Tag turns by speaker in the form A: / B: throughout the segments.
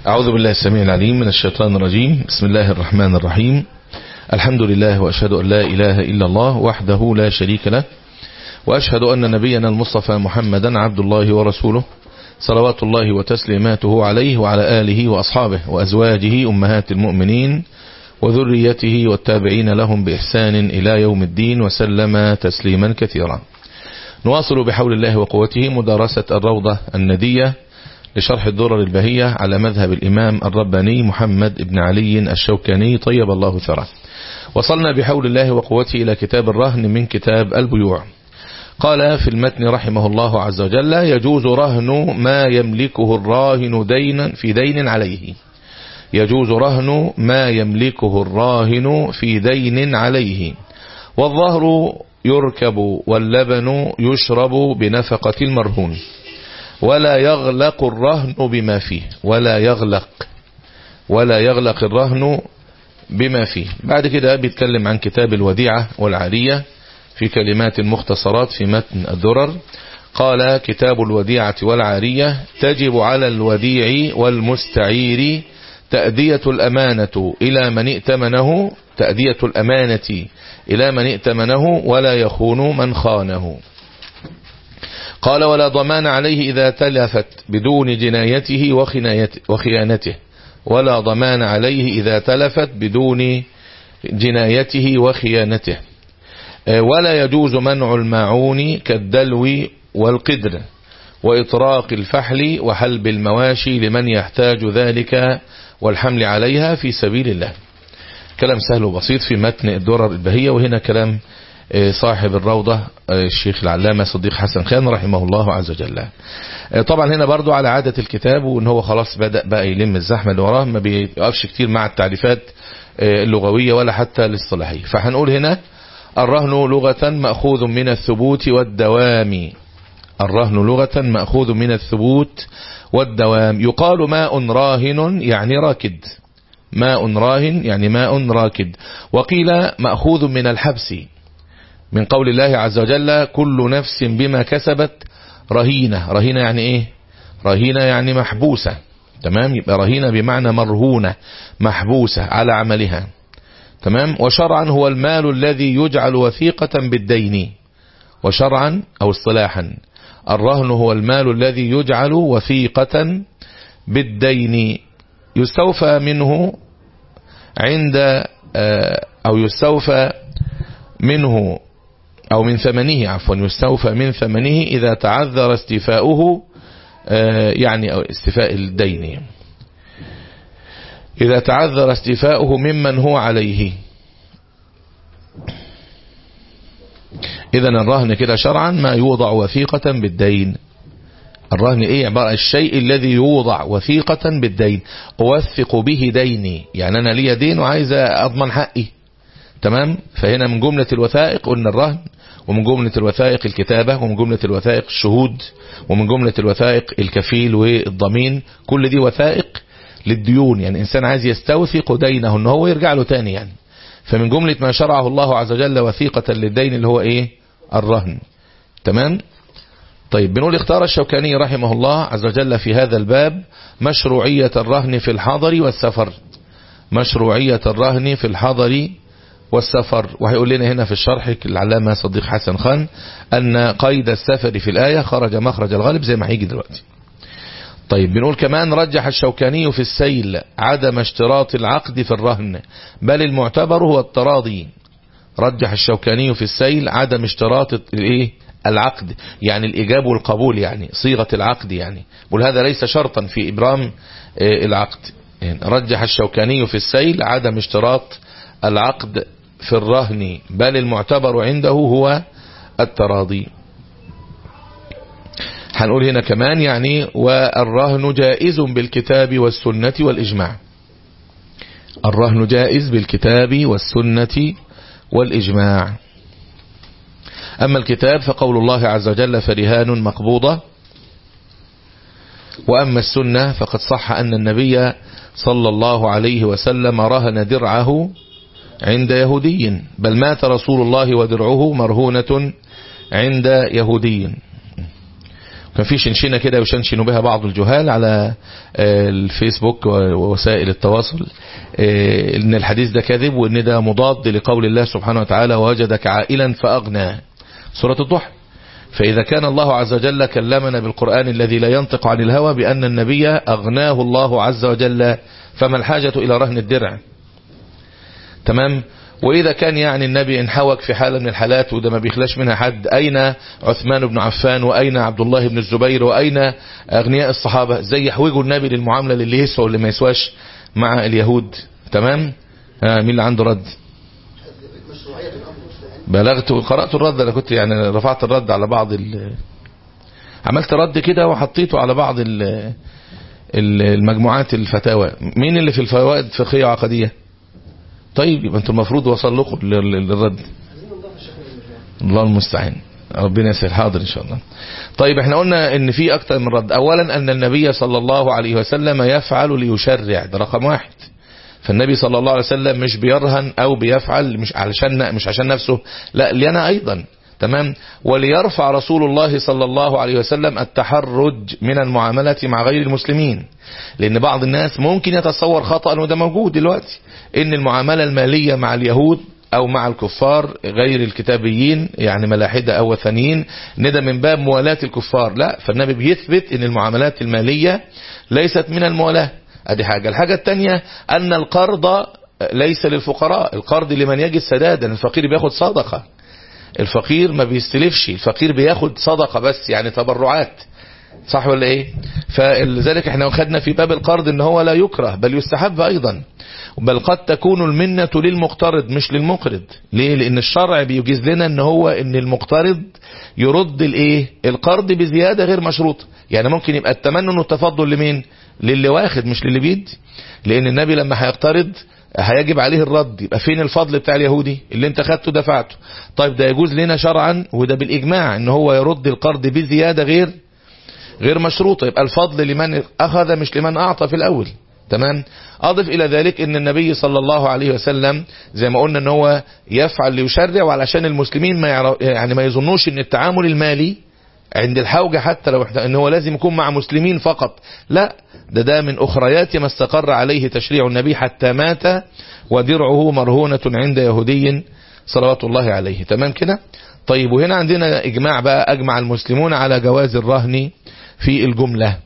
A: أعوذ بالله السميع العليم من الشيطان الرجيم بسم الله الرحمن الرحيم الحمد لله وأشهد أن لا إله إلا الله وحده لا شريك له وأشهد أن نبينا المصطفى محمدا عبد الله ورسوله صلوات الله وتسليماته عليه وعلى آله وأصحابه وأزواجه أمهات المؤمنين وذريته والتابعين لهم بإحسان إلى يوم الدين وسلم تسليما كثيرا نواصل بحول الله وقوته مدارسة الروضة الندية لشرح الدرر البهية على مذهب الإمام الرباني محمد بن علي الشوكاني طيب الله ثرى وصلنا بحول الله وقوته إلى كتاب الرهن من كتاب البيوع قال في المتن رحمه الله عز وجل يجوز رهن ما يملكه الراهن دينا في دين عليه يجوز رهن ما يملكه الراهن في دين عليه والظهر يركب واللبن يشرب بنفقة المرهون ولا يغلق الرهن بما فيه ولا يغلق ولا يغلق الرهن بما فيه بعد كده بيتكلم عن كتاب الوديعة والعارية في كلمات مختصرات في متن الدرر قال كتاب الوديعة والعارية تجب على الوديع والمستعير تأدية الأمانة إلى من ائتمنه تأدية الأمانة إلى من ائتمنه ولا يخون من خانه قال ولا ضمان عليه إذا تلفت بدون جنايته وخيانته ولا ضمان عليه إذا تلفت بدون جنايته وخيانته ولا يجوز منع الماعون كالدلو والقدر وإطراق الفحل وحلب المواشي لمن يحتاج ذلك والحمل عليها في سبيل الله كلام سهل وبسيط في متن الدرر البهية وهنا كلام صاحب الروضة الشيخ العلامة صديق حسن خان رحمه الله عز وجل طبعا هنا برضو على عادة الكتاب وان هو خلاص بدأ بقى يلم الزحمة اللي وراه ما بيقفش كتير مع التعريفات اللغوية ولا حتى الاصطلاحية فهنقول هنا الرهن لغة مأخوذ من الثبوت والدوام الرهن لغة مأخوذ من الثبوت والدوام يقال ماء راهن يعني راكد ماء راهن يعني ماء راكد وقيل مأخوذ من الحبس من قول الله عز وجل كل نفس بما كسبت رهينة رهينة يعني ايه رهينة يعني محبوسة تمام يبقى رهينة بمعنى مرهونة محبوسة على عملها تمام وشرعا هو المال الذي يجعل وثيقة بالدين وشرعا او اصطلاحا الرهن هو المال الذي يجعل وثيقة بالدين يستوفى منه عند او يستوفى منه أو من ثمنه عفوا يستوفى من ثمنه إذا تعذر استيفاؤه يعني أو استيفاء الدين إذا تعذر استيفاؤه ممن هو عليه إذا الرهن كده شرعا ما يوضع وثيقة بالدين الرهن ايه عبارة الشيء الذي يوضع وثيقة بالدين اوثق به ديني يعني انا لي دين وعايز اضمن حقي تمام فهنا من جملة الوثائق قلنا الرهن ومن جملة الوثائق الكتابة ومن جملة الوثائق الشهود ومن جملة الوثائق الكفيل والضمين كل دي وثائق للديون يعني إنسان عايز يستوثق دينه ان هو يرجع له تاني يعني فمن جملة ما شرعه الله عز وجل وثيقة للدين اللي هو ايه الرهن تمام طيب بنقول اختار الشوكاني رحمه الله عز وجل في هذا الباب مشروعية الرهن في الحضر والسفر مشروعية الرهن في الحضر والسفر وهيقول لنا هنا في الشرح العلامة صديق حسن خان أن قيد السفر في الآية خرج مخرج الغالب زي ما هيجي دلوقتي طيب بنقول كمان رجح الشوكاني في السيل عدم اشتراط العقد في الرهن بل المعتبر هو التراضي رجح الشوكاني في السيل عدم اشتراط الايه العقد يعني الإجاب والقبول يعني صيغة العقد يعني بقول هذا ليس شرطا في إبرام العقد رجح الشوكاني في السيل عدم اشتراط العقد في الرهن بل المعتبر عنده هو التراضي هنقول هنا كمان يعني والرهن جائز بالكتاب والسنة والإجماع الرهن جائز بالكتاب والسنة والإجماع أما الكتاب فقول الله عز وجل فرهان مقبوضة وأما السنة فقد صح أن النبي صلى الله عليه وسلم رهن درعه عند يهودي بل مات رسول الله ودرعه مرهونة عند يهودي كان في شنشنة كده يشنشنوا بها بعض الجهال على الفيسبوك ووسائل التواصل ان الحديث ده كذب وان ده مضاد لقول الله سبحانه وتعالى ووجدك عائلا فأغنى سورة الضحى فإذا كان الله عز وجل كلمنا بالقرآن الذي لا ينطق عن الهوى بأن النبي أغناه الله عز وجل فما الحاجة إلى رهن الدرع تمام وإذا كان يعني النبي انحوك في حالة من الحالات وده ما بيخلاش منها حد أين عثمان بن عفان وأين عبد الله بن الزبير وأين أغنياء الصحابة زي يحوجوا النبي للمعاملة للي يسوى واللي ما يسواش مع اليهود تمام آه مين اللي عنده رد بلغت وقرأت الرد أنا كنت يعني رفعت الرد على بعض ال عملت رد كده وحطيته على بعض ال المجموعات الفتاوى مين اللي في الفوائد الفقهية وعقدية طيب يبقى انتم المفروض وصل لكم للرد الله المستعان ربنا يسهل حاضر ان شاء الله طيب احنا قلنا ان في اكتر من رد اولا ان النبي صلى الله عليه وسلم يفعل ليشرع ده رقم واحد فالنبي صلى الله عليه وسلم مش بيرهن او بيفعل مش علشان مش عشان نفسه لا لنا ايضا تمام وليرفع رسول الله صلى الله عليه وسلم التحرج من المعاملة مع غير المسلمين لان بعض الناس ممكن يتصور خطأ وده موجود دلوقتي ان المعاملة المالية مع اليهود او مع الكفار غير الكتابيين يعني ملاحدة او وثنيين ان ده من باب موالاة الكفار لا فالنبي بيثبت ان المعاملات المالية ليست من الموالاة ادي حاجة الحاجة التانية ان القرض ليس للفقراء القرض لمن يجد سدادا الفقير بياخد صدقة الفقير ما بيستلفش الفقير بياخد صدقة بس يعني تبرعات صح ولا ايه فلذلك احنا خدنا في باب القرض ان هو لا يكره بل يستحب ايضا بل قد تكون المنة للمقترض مش للمقرض ليه لان الشرع بيجيز لنا ان هو ان المقترض يرد الايه القرض بزيادة غير مشروطة يعني ممكن يبقى التمنن والتفضل لمين للي واخد مش للي بيدي لان النبي لما هيقترض هيجب عليه الرد يبقى فين الفضل بتاع اليهودي اللي انت خدته دفعته طيب ده يجوز لنا شرعا وده بالاجماع ان هو يرد القرض بزيادة غير غير مشروطة يبقى الفضل لمن اخذ مش لمن اعطى في الاول تمام اضف الى ذلك ان النبي صلى الله عليه وسلم زي ما قلنا ان هو يفعل ليشرع وعلشان المسلمين ما يعرف يعني ما يظنوش ان التعامل المالي عند الحوجة حتى لو ان هو لازم يكون مع مسلمين فقط لا ده ده من اخريات ما استقر عليه تشريع النبي حتى مات ودرعه مرهونة عند يهودي صلوات الله عليه تمام كده طيب وهنا عندنا اجماع بقى اجمع المسلمون على جواز الرهن في الجملة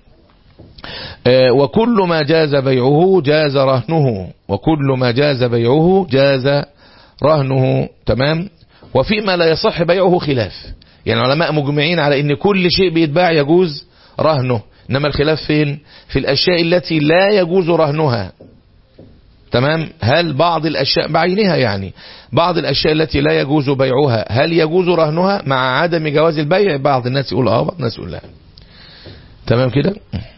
A: وكل ما جاز بيعه جاز رهنه وكل ما جاز بيعه جاز رهنه تمام وفيما لا يصح بيعه خلاف يعني العلماء مجمعين على ان كل شيء بيتباع يجوز رهنه انما الخلاف فين في الاشياء التي لا يجوز رهنها تمام هل بعض الاشياء بعينها يعني بعض الاشياء التي لا يجوز بيعها هل يجوز رهنها مع عدم جواز البيع بعض الناس يقول اه بعض الناس يقول لا تمام كده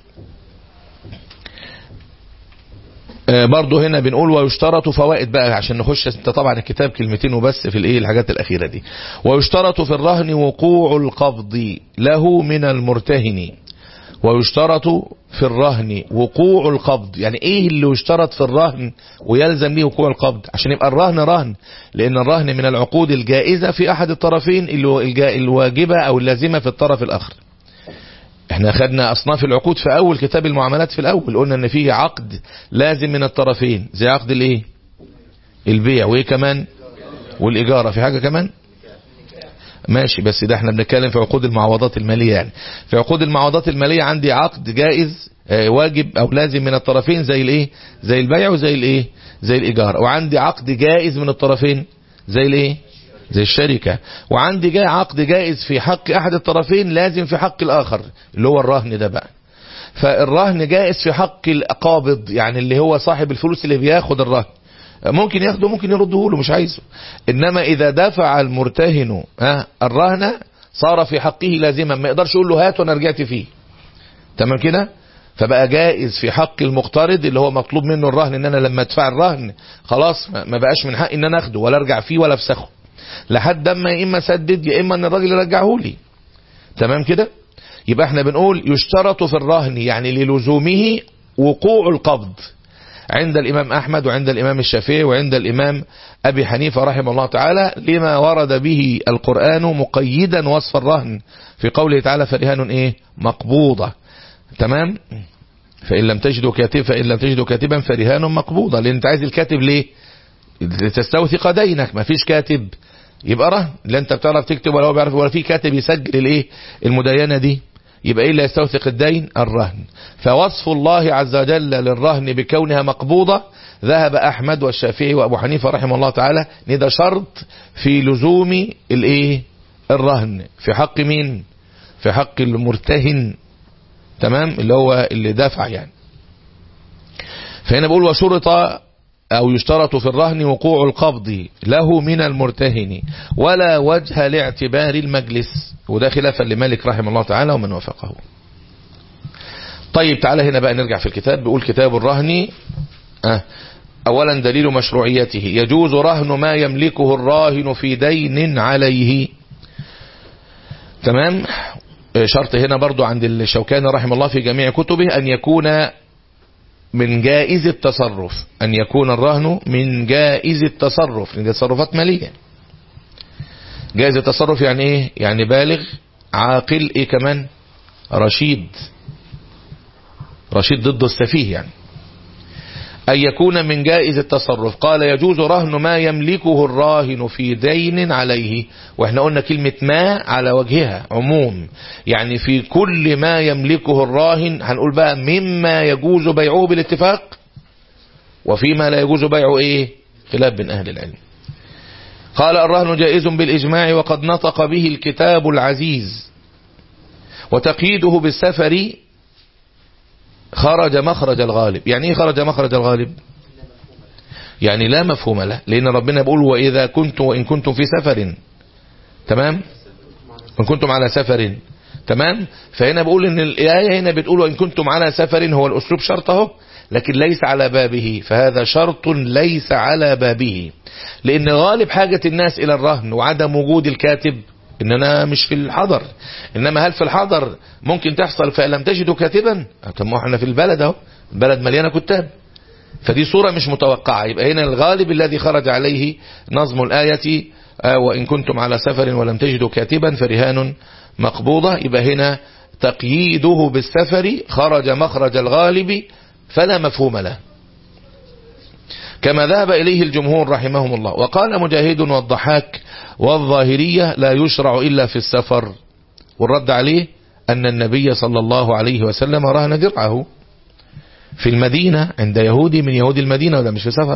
A: آه برضه هنا بنقول ويشترط فوائد بقى عشان نخش انت طبعا الكتاب كلمتين وبس في الايه الحاجات الاخيره دي ويشترط في الرهن وقوع القبض له من المرتهن ويشترط في الرهن وقوع القبض يعني ايه اللي يشترط في الرهن ويلزم ليه وقوع القبض عشان يبقى الرهن رهن لان الرهن من العقود الجائزة في احد الطرفين الواجبة او اللازمة في الطرف الاخر احنا خدنا اصناف العقود في اول كتاب المعاملات في الاول قلنا ان فيه عقد لازم من الطرفين زي عقد الايه البيع وايه كمان والاجارة في حاجة كمان ماشي بس ده احنا بنتكلم في عقود المعوضات المالية يعني في عقود المعوضات المالية عندي عقد جائز اه واجب او لازم من الطرفين زي الايه زي البيع وزي الايه زي الايجار وعندي عقد جائز من الطرفين زي الايه زي الشركة وعندي جاي عقد جائز في حق احد الطرفين لازم في حق الاخر اللي هو الرهن ده بقى فالرهن جائز في حق القابض يعني اللي هو صاحب الفلوس اللي بياخد الرهن ممكن ياخده ممكن يرده له مش عايزه انما اذا دفع المرتهن ها الرهن صار في حقه لازما ما يقدرش يقول له هات وانا رجعت فيه تمام كده فبقى جائز في حق المقترض اللي هو مطلوب منه الرهن ان انا لما ادفع الرهن خلاص ما بقاش من حقي ان انا اخده ولا ارجع فيه ولا افسخه لحد اما يا اما سدد يا اما ان الراجل يرجعه لي تمام كده يبقى احنا بنقول يشترط في الرهن يعني للزومه وقوع القبض عند الإمام أحمد وعند الإمام الشافعي وعند الإمام أبي حنيفة رحمه الله تعالى لما ورد به القرآن مقيدا وصف الرهن في قوله تعالى فرهان إيه مقبوضة تمام فإن لم تجدوا كاتب فإن لم تجدوا كاتبا فرهان مقبوضة لأن أنت عايز الكاتب ليه لتستوثق دينك ما فيش كاتب يبقى رهن لا انت بتعرف تكتب ولا هو بيعرف ولا في كاتب يسجل الايه المداينه دي يبقى ايه اللي يستوثق الدين الرهن فوصف الله عز وجل للرهن بكونها مقبوضة ذهب احمد والشافعي وابو حنيفه رحمه الله تعالى ان ده شرط في لزوم الايه الرهن في حق مين في حق المرتهن تمام اللي هو اللي دافع يعني فهنا بقول وشرط أو يشترط في الرهن وقوع القبض له من المرتهن ولا وجه لاعتبار المجلس وده خلافا لمالك رحمه الله تعالى ومن وافقه طيب تعالى هنا بقى نرجع في الكتاب بيقول كتاب الرهن أه أولا دليل مشروعيته يجوز رهن ما يملكه الراهن في دين عليه تمام شرط هنا برضو عند الشوكاني رحمه الله في جميع كتبه أن يكون من جائز التصرف أن يكون الرهن من جائز التصرف من تصرفات مالية جائز التصرف يعني ايه يعني بالغ عاقل ايه كمان رشيد رشيد ضد السفيه يعني أن يكون من جائز التصرف قال يجوز رهن ما يملكه الراهن في دين عليه واحنا قلنا كلمة ما على وجهها عموم يعني في كل ما يملكه الراهن هنقول بقى مما يجوز بيعه بالاتفاق وفيما لا يجوز بيعه ايه خلاف بين اهل العلم قال الرهن جائز بالإجماع وقد نطق به الكتاب العزيز وتقييده بالسفر خرج مخرج الغالب يعني ايه خرج مخرج الغالب يعني لا مفهوم له لان ربنا بيقول واذا كنتم وان كنتم في سفر تمام وان كنتم على سفر تمام فهنا بقول ان الايه هنا بتقول وان كنتم على سفر هو الاسلوب شرط اهو لكن ليس على بابه فهذا شرط ليس على بابه لان غالب حاجة الناس الى الرهن وعدم وجود الكاتب ان انا مش في الحضر انما هل في الحضر ممكن تحصل فلم تجدوا كاتبا طب ما احنا في البلد اهو البلد مليانه كتاب فدي صورة مش متوقعة يبقى هنا الغالب الذي خرج عليه نظم الآية آه وإن كنتم على سفر ولم تجدوا كاتبا فرهان مقبوضة يبقى هنا تقييده بالسفر خرج مخرج الغالب فلا مفهوم له كما ذهب إليه الجمهور رحمهم الله وقال مجاهد والضحاك والظاهرية لا يشرع إلا في السفر والرد عليه أن النبي صلى الله عليه وسلم رهن درعه في المدينة عند يهودي من يهود المدينة ولا مش في سفر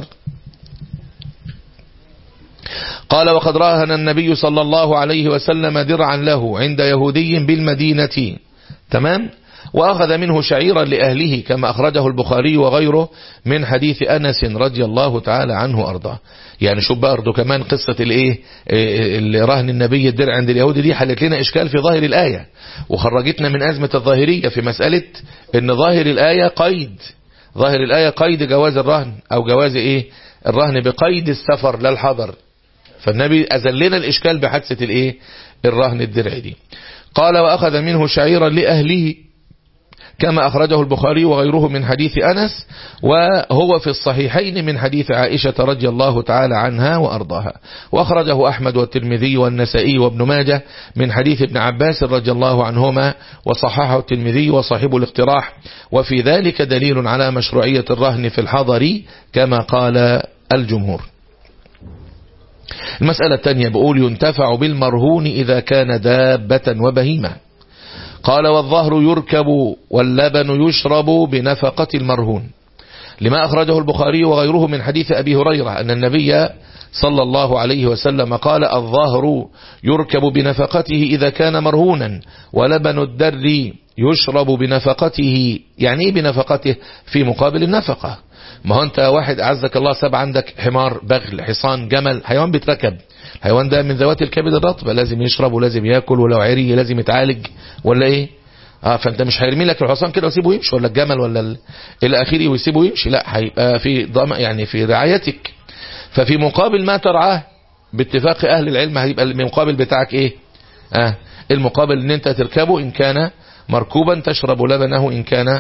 A: قال وقد راهن النبي صلى الله عليه وسلم درعا له عند يهودي بالمدينة تمام وأخذ منه شعيرا لأهله كما أخرجه البخاري وغيره من حديث أنس رضي الله تعالى عنه وأرضاه يعني شوف برضه كمان قصة الايه اللي رهن النبي الدرع عند اليهود دي حلت لنا إشكال في ظاهر الآية وخرجتنا من أزمة الظاهرية في مسألة ان ظاهر الآية قيد ظاهر الآية قيد جواز الرهن أو جواز إيه الرهن بقيد السفر لا الحضر فالنبي أزل لنا الإشكال بحادثة الإيه الرهن الدرع دي قال وأخذ منه شعيرا لأهله كما أخرجه البخاري وغيره من حديث أنس وهو في الصحيحين من حديث عائشة رضي الله تعالى عنها وأرضاها وأخرجه أحمد والترمذي والنسائي وابن ماجه من حديث ابن عباس رضي الله عنهما وصححه الترمذي وصاحب الاقتراح وفي ذلك دليل على مشروعية الرهن في الحضر كما قال الجمهور المسألة الثانية بقول ينتفع بالمرهون إذا كان دابة وبهيمة قال والظهر يركب واللبن يشرب بنفقة المرهون لما أخرجه البخاري وغيره من حديث أبي هريرة أن النبي صلى الله عليه وسلم قال الظهر يركب بنفقته إذا كان مرهونا ولبن الدر يشرب بنفقته يعني ايه بنفقته في مقابل النفقة ما هو انت واحد عزك الله ساب عندك حمار بغل حصان جمل حيوان بيتركب الحيوان ده من ذوات الكبد الرطبة لازم يشرب ولازم ياكل ولو عري لازم يتعالج ولا ايه اه فانت مش هيرمي لك الحصان كده ويسيبه يمشي ولا الجمل ولا ال... الى اخره ويسيبه يمشي لا هيبقى في ضم يعني في رعايتك ففي مقابل ما ترعاه باتفاق اهل العلم هيبقى المقابل بتاعك ايه اه المقابل ان انت تركبه ان كان مركوبا تشرب لبنه ان كان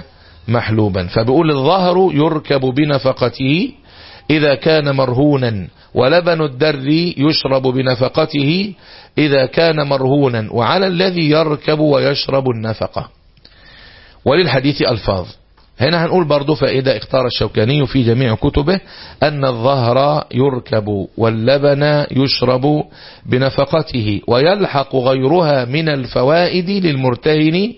A: محلوبا فبيقول الظهر يركب بنفقته إذا كان مرهونا ولبن الدر يشرب بنفقته إذا كان مرهونا وعلى الذي يركب ويشرب النفقة وللحديث ألفاظ هنا هنقول برضو فائدة اختار الشوكاني في جميع كتبه أن الظهر يركب واللبن يشرب بنفقته ويلحق غيرها من الفوائد للمرتهن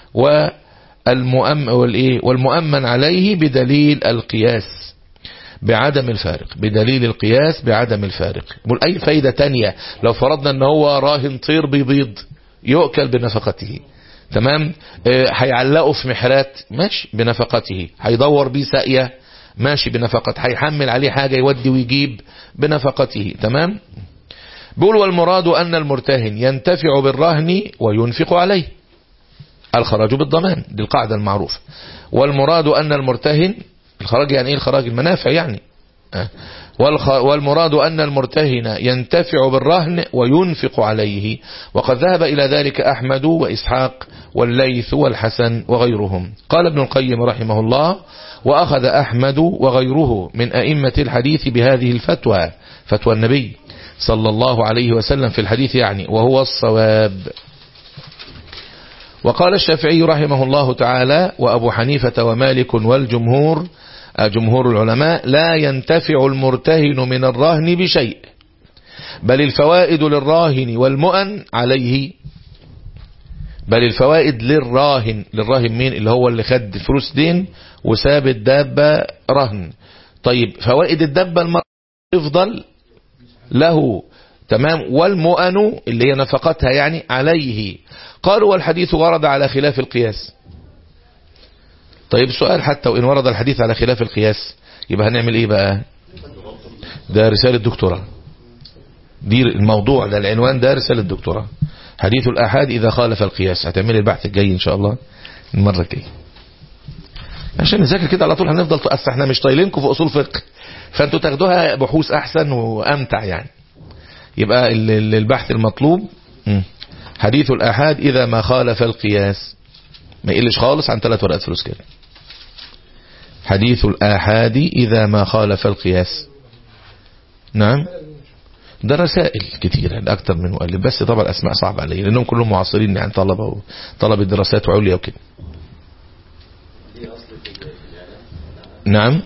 A: والمؤمن عليه بدليل القياس بعدم الفارق بدليل القياس بعدم الفارق بقول أي فايدة تانية لو فرضنا أن هو راهن طير بيبيض يؤكل بنفقته تمام آه هيعلقه في محرات ماشي بنفقته هيدور بيه ساقية ماشي بنفقته هيحمل عليه حاجة يودي ويجيب بنفقته تمام بيقول والمراد أن المرتهن ينتفع بالرهن وينفق عليه الخراج بالضمان دي القاعدة المعروفة والمراد أن المرتهن الخراج يعني ايه الخراج المنافع يعني أه والمراد أن المرتهن ينتفع بالرهن وينفق عليه وقد ذهب إلى ذلك أحمد وإسحاق والليث والحسن وغيرهم قال ابن القيم رحمه الله وأخذ أحمد وغيره من أئمة الحديث بهذه الفتوى فتوى النبي صلى الله عليه وسلم في الحديث يعني وهو الصواب وقال الشافعي رحمه الله تعالى وأبو حنيفة ومالك والجمهور جمهور العلماء لا ينتفع المرتهن من الرهن بشيء بل الفوائد للراهن والمؤن عليه بل الفوائد للراهن للراهن مين اللي هو اللي خد فلوس دين وساب الدابة رهن طيب فوائد الدابة المرة يفضل له تمام والمؤن اللي هي نفقتها يعني عليه قالوا والحديث ورد على خلاف القياس طيب سؤال حتى وإن ورد الحديث على خلاف القياس يبقى هنعمل ايه بقى ده رسالة دكتوراه دي الموضوع ده العنوان ده رسالة دكتوراه حديث الأحاد إذا خالف القياس هتعمل البحث الجاي إن شاء الله المرة الجاية عشان نذاكر كده على طول هنفضل أصل احنا مش طايلينكم في أصول فقه فانتوا تاخدوها بحوث أحسن وأمتع يعني يبقى البحث المطلوب حديث الأحاد إذا ما خالف القياس ما يقلش خالص عن ثلاث ورقات فلوس كده حديث الآحاد إذا ما خالف القياس نعم ده رسائل كتيرة أكتر من مؤلف بس طبعا أسماء صعبة علي لأنهم كلهم معاصرين يعني طلبة وطلبة دراسات عليا وكده نعم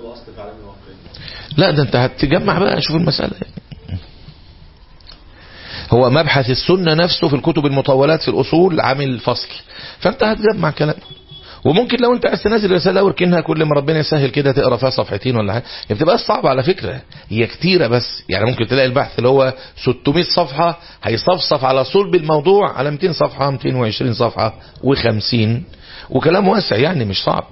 A: لا ده انت هتجمع بقى شوف المسألة يعني. هو مبحث السنة نفسه في الكتب المطولات في الأصول عامل فصل فانت هتجمع كلام وممكن لو انت عايز تنزل رساله واركنها كل ما ربنا يسهل كده تقرا فيها صفحتين ولا حاجه هي بتبقى صعبه على فكره هي كتيره بس يعني ممكن تلاقي البحث اللي هو 600 صفحه هيصفصف على صلب الموضوع على 200 صفحه 220 صفحه و50 وكلام واسع يعني مش صعب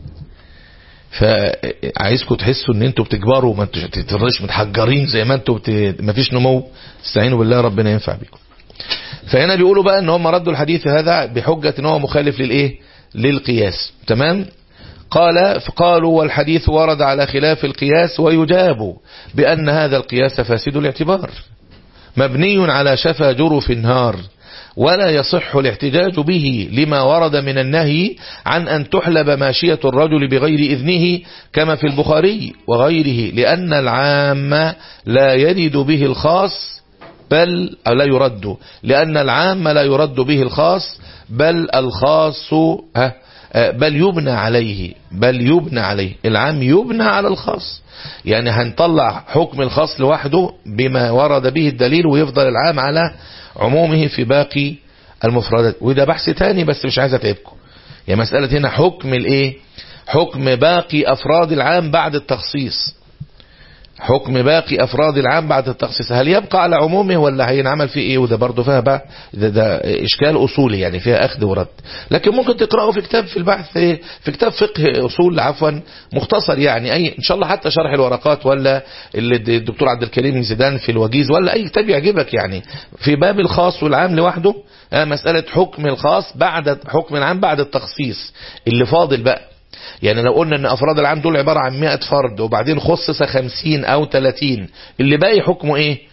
A: فعايزكم تحسوا ان انتوا بتكبروا ما انتوا تترش متحجرين زي ما انتوا بت... ما فيش نمو استعينوا بالله ربنا ينفع بكم فهنا بيقولوا بقى ان هم ردوا الحديث هذا بحجة ان هو مخالف للايه للقياس تمام قال فقالوا والحديث ورد على خلاف القياس ويجاب بأن هذا القياس فاسد الاعتبار مبني على شفا جرف نهار ولا يصح الاحتجاج به لما ورد من النهي عن أن تحلب ماشية الرجل بغير إذنه كما في البخاري وغيره لأن العام لا يرد به الخاص بل أو لا يرد لأن العام لا يرد به الخاص بل الخاص ها بل يبنى عليه بل يبنى عليه العام يبنى على الخاص يعني هنطلع حكم الخاص لوحده بما ورد به الدليل ويفضل العام على عمومه في باقي المفردات وده بحث تاني بس مش عايز اتعبكم يعني مسألة هنا حكم الايه حكم باقي افراد العام بعد التخصيص حكم باقي افراد العام بعد التخصيص هل يبقى على عمومه ولا هينعمل فيه ايه وده برضه فيها بقى ده, ده اشكال اصولي يعني فيها اخذ ورد لكن ممكن تقراه في كتاب في البحث في كتاب فقه اصول عفوا مختصر يعني اي ان شاء الله حتى شرح الورقات ولا اللي الدكتور عبد الكريم زيدان في الوجيز ولا اي كتاب يعجبك يعني في باب الخاص والعام لوحده مسألة حكم الخاص بعد حكم العام بعد التخصيص اللي فاضل بقى يعني لو قلنا ان افراد العام دول عبارة عن 100 فرد وبعدين خصص 50 او 30 اللي باقي حكمه ايه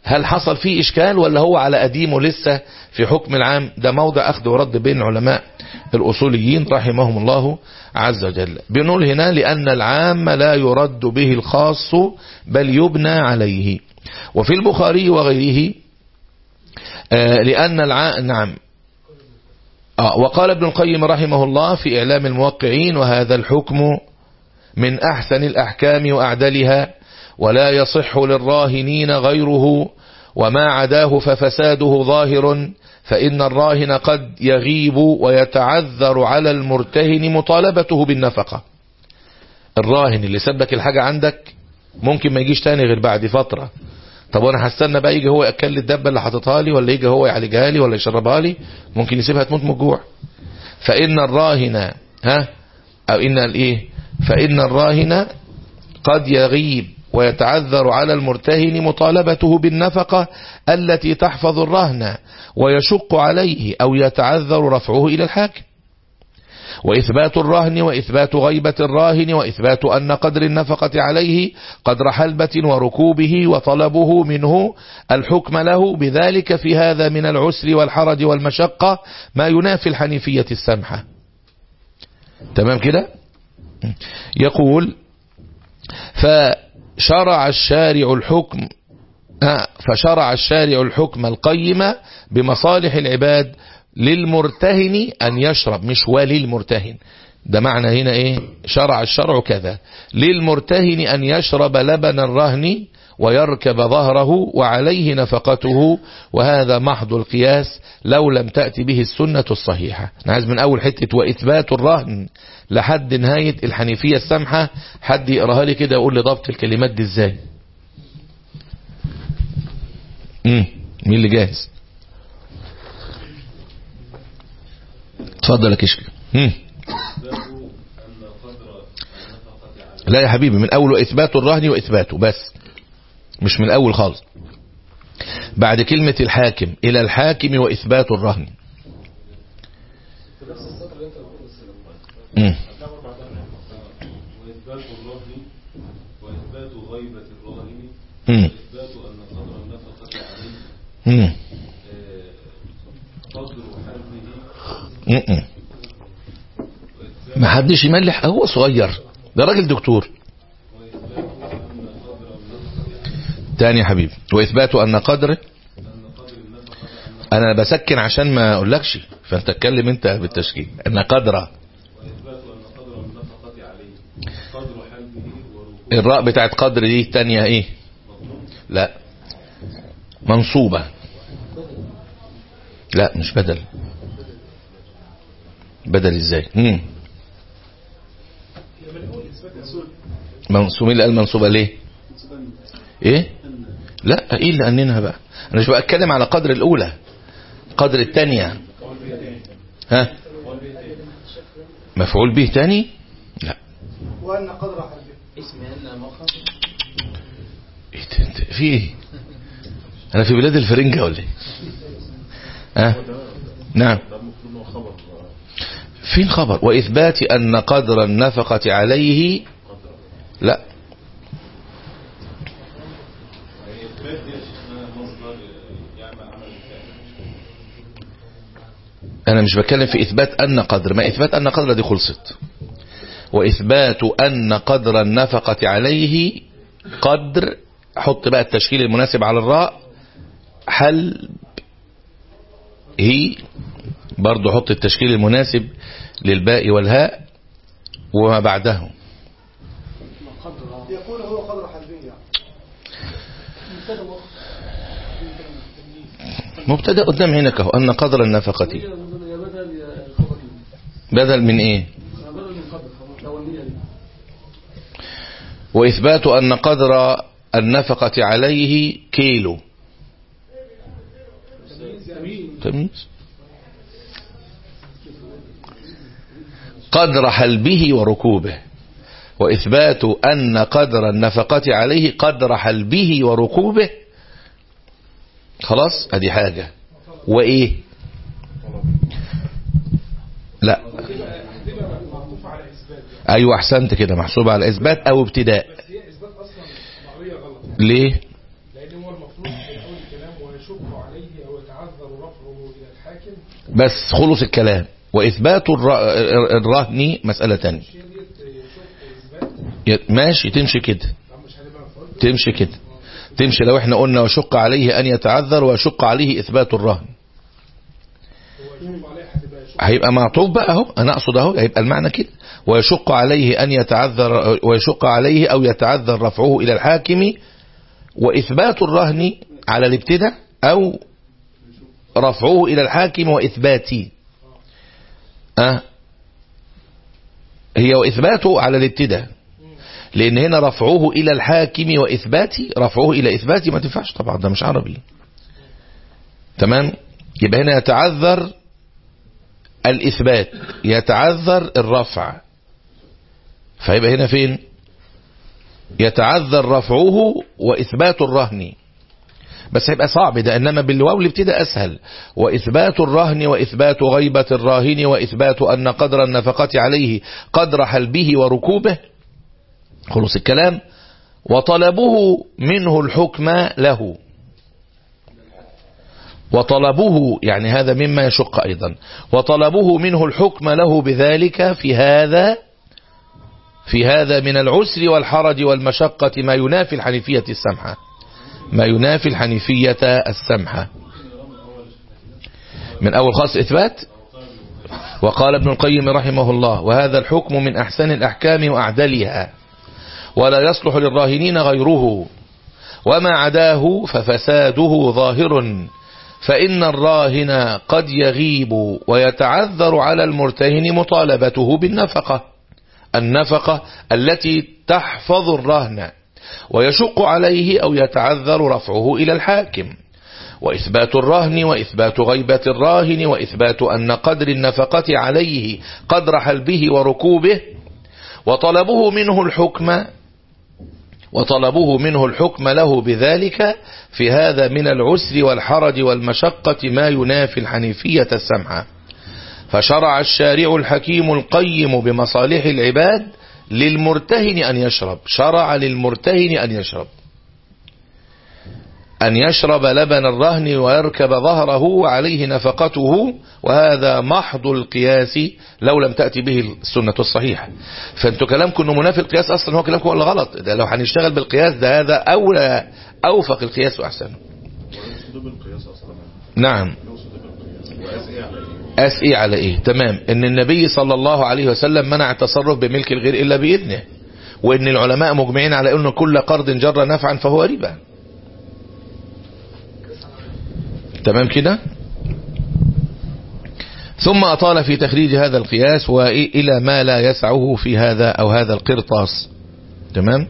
A: هل حصل فيه إشكال ولا هو على قديمه لسه في حكم العام ده موضع أخذ ورد بين علماء الأصوليين رحمهم الله عز وجل بنقول هنا لأن العام لا يرد به الخاص بل يبنى عليه وفي البخاري وغيره آه لأن العام نعم آه وقال ابن القيم رحمه الله في إعلام الموقعين وهذا الحكم من أحسن الأحكام وأعدلها ولا يصح للراهنين غيره وما عداه ففساده ظاهر فإن الراهن قد يغيب ويتعذر على المرتهن مطالبته بالنفقة الراهن اللي سبك الحاجة عندك ممكن ما يجيش تاني غير بعد فترة طب وانا هستنى بقى يجي هو ياكل لي الدبه اللي حاططها لي ولا يجي هو يعالجها لي ولا يشربها لي ممكن يسيبها تموت من الجوع فان الراهن ها او ان الايه فان الراهن قد يغيب ويتعذر على المرتهن مطالبته بالنفقة التي تحفظ الرهن ويشق عليه أو يتعذر رفعه إلى الحاكم وإثبات الرهن وإثبات غيبة الراهن وإثبات أن قدر النفقة عليه قدر حلبة وركوبه وطلبه منه الحكم له بذلك في هذا من العسر والحرج والمشقة ما ينافي الحنيفية السمحة تمام كده يقول فشرع الشارع الحكم فشرع الشارع الحكم القيم بمصالح العباد للمرتهن أن يشرب مش وللمرتهن ده معنى هنا ايه شرع الشرع كذا للمرتهن أن يشرب لبن الرهن ويركب ظهره وعليه نفقته وهذا محض القياس لو لم تأتي به السنة الصحيحة أنا عايز من أول حتة وإثبات الرهن لحد نهاية الحنيفية السمحة حد يقراها لي كده يقول لي ضبط الكلمات دي ازاي مم. مين اللي جاهز اتفضل يا كشك لا يا حبيبي من اول واثبات الرهن واثباته بس مش من الاول خالص بعد كلمة الحاكم الى الحاكم واثبات الرهن مم.
B: وإثبات الرهن وإثبات غيبة الراهن
A: مم.
B: وإثبات أن قدر النفقة عليه
A: مم.
B: آه، قدر حلبه
A: مم. ما حدش يملح هو صغير ده راجل دكتور تاني يا حبيبي واثبات ان قدر انا بسكن عشان ما اقولكش فانت اتكلم انت بالتشكيل ان قدر
B: وإثبات أن قدر النفقة عليه قدر حلبه وركوبه
A: الراء بتاعت قدر دي التانية ايه لا منصوبة لا مش بدل بدل ازاي مم. منصوب مين اللي قال منصوبة ليه ايه لا ايه اللي اننها بقى انا مش بتكلم على قدر الاولى قدر التانية ها مفعول به تاني لا
C: وأن قدر حلبه
D: اسم أن مؤخر
A: إيه ده انت في ايه انا في بلاد الفرنجة ولا ايه ها نعم فين خبر واثبات ان قدر النفقة عليه لا
B: يعني إثبات دي يا شيخنا مصدر يعمل عمل الفعل
A: انا مش بتكلم في اثبات ان قدر ما اثبات ان قدر دي خلصت واثبات ان قدر النفقة عليه قدر حط بقى التشكيل المناسب على الراء حل هي برضو حط التشكيل المناسب للباء والهاء وما بعده
C: يقول هو قدر حلبه يعني
A: مبتدا قدام عينك اهو ان قدر النفقة بدل من ايه واثبات ان قدر النفقة عليه كيلو تمييز قدر حلبه وركوبه وإثبات أن قدر النفقة عليه قدر حلبه وركوبه خلاص ادي حاجة وإيه لا أيوة أحسنت كده محسوبة على إثبات أو ابتداء
C: هي إثبات أصلا معنوية غلط
A: ليه
C: لأن هو المفروض الأول إلى الحاكم
A: بس خلص الكلام وإثبات الر- الرهن مسألة تانية
C: هي ديت شوف إثبات
A: ي- ماشي تمشي كده
C: طب مش هنبقى مفعول
A: تمشي كده تمشي لو احنا قلنا وشق عليه أن يتعذر ويشق عليه إثبات الرهن
C: هو يشوف عليه هتبقى شوف
A: هيبقى معطوف بقى اهو انا اقصد اهو هيبقى المعنى كده ويشق عليه ان يتعذر ويشق عليه او يتعذر رفعه الى الحاكم واثبات الرهن على الابتداء او رفعه الى الحاكم واثباته أه هي واثباته على الابتداء لان هنا رفعه الى الحاكم واثباته رفعه الى اثباته ما تنفعش طبعا ده مش عربي تمام يبقى هنا يتعذر الإثبات يتعذر الرفع فيبقى هنا فين يتعذر رفعه وإثبات الرهن بس هيبقى صعب ده إنما بالواو اللي ابتدى أسهل وإثبات الرهن وإثبات غيبة الراهن وإثبات أن قدر النفقة عليه قدر حلبه وركوبه خلص الكلام وطلبه منه الحكم له وطلبه يعني هذا مما يشق أيضا وطلبه منه الحكم له بذلك في هذا في هذا من العسر والحرج والمشقة ما ينافي الحنيفية السمحة ما ينافي الحنيفية السمحة من أول خاص إثبات وقال ابن القيم رحمه الله وهذا الحكم من أحسن الأحكام وأعدلها ولا يصلح للراهنين غيره وما عداه ففساده ظاهر فإن الراهن قد يغيب ويتعذر على المرتهن مطالبته بالنفقة النفقة التي تحفظ الرهن ويشق عليه أو يتعذر رفعه إلى الحاكم وإثبات الرهن وإثبات غيبة الراهن وإثبات أن قدر النفقة عليه قدر حلبه وركوبه وطلبه منه الحكم وطلبه منه الحكم له بذلك في هذا من العسر والحرج والمشقة ما ينافي الحنيفية السمحة فشرع الشارع الحكيم القيم بمصالح العباد للمرتهن أن يشرب شرع للمرتهن أن يشرب أن يشرب لبن الرهن ويركب ظهره وعليه نفقته وهذا محض القياس لو لم تأتي به السنة الصحيحة فانتوا كلامكم انه منافي القياس اصلا هو كلامكم ولا غلط ده لو هنشتغل بالقياس ده هذا اولى اوفق القياس واحسنه
B: ويقصد بالقياس اصلا
A: نعم
B: يقصد بالقياس وقاس ايه على ايه
A: قاس ايه على ايه تمام ان النبي صلى الله عليه وسلم منع التصرف بملك الغير الا باذنه وان العلماء مجمعين على انه كل قرض جر نفعا فهو ربا تمام كده ثم أطال في تخريج هذا القياس وإلى ما لا يسعه في هذا أو هذا القرطاس تمام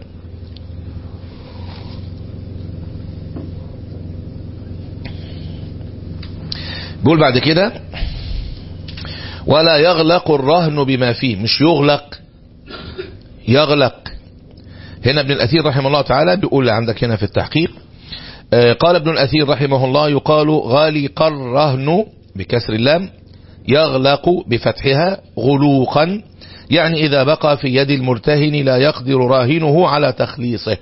A: بيقول بعد كده ولا يغلق الرهن بما فيه مش يغلق يغلق هنا ابن الأثير رحمه الله تعالى بيقول عندك هنا في التحقيق آه، قال ابن الأثير رحمه الله يقال غالق الرهن بكسر اللام يغلق بفتحها غلوقا يعني إذا بقى في يد المرتهن لا يقدر راهنه على تخليصه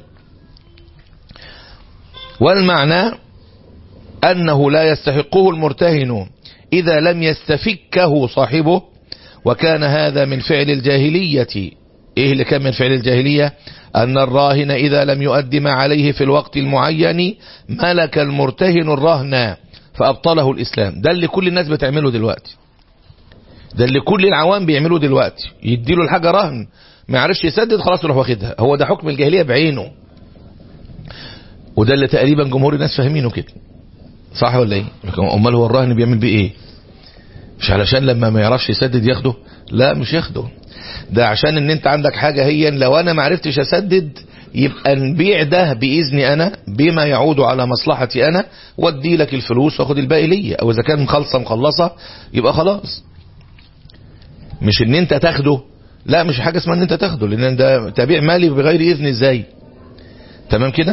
A: والمعنى أنه لا يستحقه المرتهن إذا لم يستفكه صاحبه وكان هذا من فعل الجاهلية إيه اللي كان من فعل الجاهلية أن الراهن إذا لم يؤد ما عليه في الوقت المعين ملك المرتهن الرهن فأبطله الإسلام ده اللي كل الناس بتعمله دلوقتي ده اللي كل العوام بيعملوا دلوقتي يديله الحاجة رهن ما يعرفش يسدد خلاص يروح واخدها هو ده حكم الجاهلية بعينه وده اللي تقريبا جمهور الناس فاهمينه كده صح ولا ايه امال هو الرهن بيعمل بيه ايه مش علشان لما ما يعرفش يسدد ياخده لا مش ياخده ده عشان ان انت عندك حاجة هي لو انا ما عرفتش اسدد يبقى نبيع ده باذني انا بما يعود على مصلحتي انا وادي لك الفلوس واخد الباقي ليا او اذا كان مخلصه مخلصه يبقى خلاص مش ان انت تاخده لا مش حاجة اسمها ان انت تاخده لان ده تبيع مالي بغير اذن ازاي تمام كده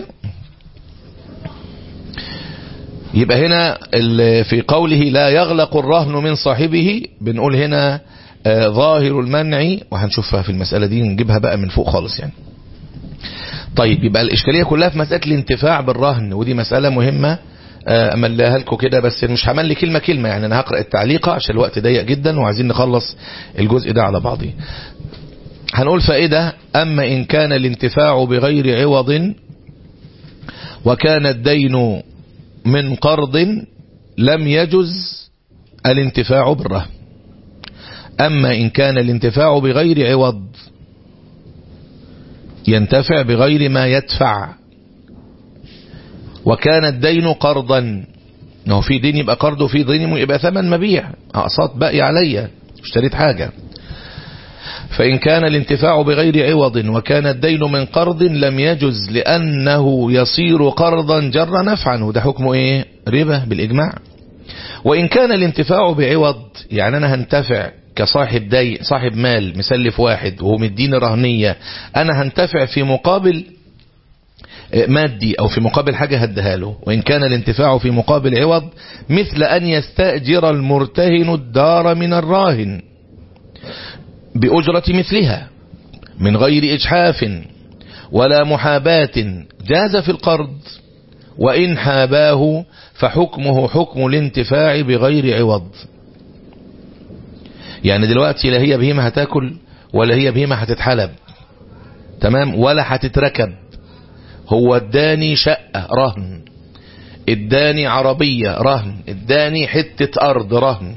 A: يبقى هنا ال- في قوله لا يغلق الرهن من صاحبه بنقول هنا آه، ظاهر المنع وهنشوفها في المسألة دي نجيبها بقى من فوق خالص يعني طيب يبقى الإشكالية كلها في مسألة الانتفاع بالرهن ودي مسألة مهمة آه، امليها لكم كده بس مش هملي كلمة كلمة يعني انا هقرأ التعليقة عشان الوقت ضيق جدا وعايزين نخلص الجزء ده على بعضه هنقول فائدة اما ان كان الانتفاع بغير عوض وكان الدين من قرض لم يجز الانتفاع بالرهن أما إن كان الانتفاع بغير عوض ينتفع بغير ما يدفع وكان الدين قرضا انه في دين يبقى قرض وفي دين يبقى ثمن مبيع اقساط باقي عليا اشتريت حاجة فإن كان الانتفاع بغير عوض وكان الدين من قرض لم يجز لأنه يصير قرضا جر نفعا وده حكمه ايه ربا بالإجماع وإن كان الانتفاع بعوض يعني أنا هنتفع كصاحب دي صاحب مال مسلف واحد وهو مديني رهنية أنا هنتفع في مقابل مادي أو في مقابل حاجة هديها له وإن كان الانتفاع في مقابل عوض مثل أن يستأجر المرتهن الدار من الراهن بأجرة مثلها من غير إجحاف ولا محاباة جاز في القرض وإن حاباه فحكمه حكم الانتفاع بغير عوض يعني دلوقتي لا هي بهيمة هتاكل ولا هي بهيمة هتتحلب تمام ولا هتتركب هو اداني شقة رهن اداني عربية رهن اداني حتة ارض رهن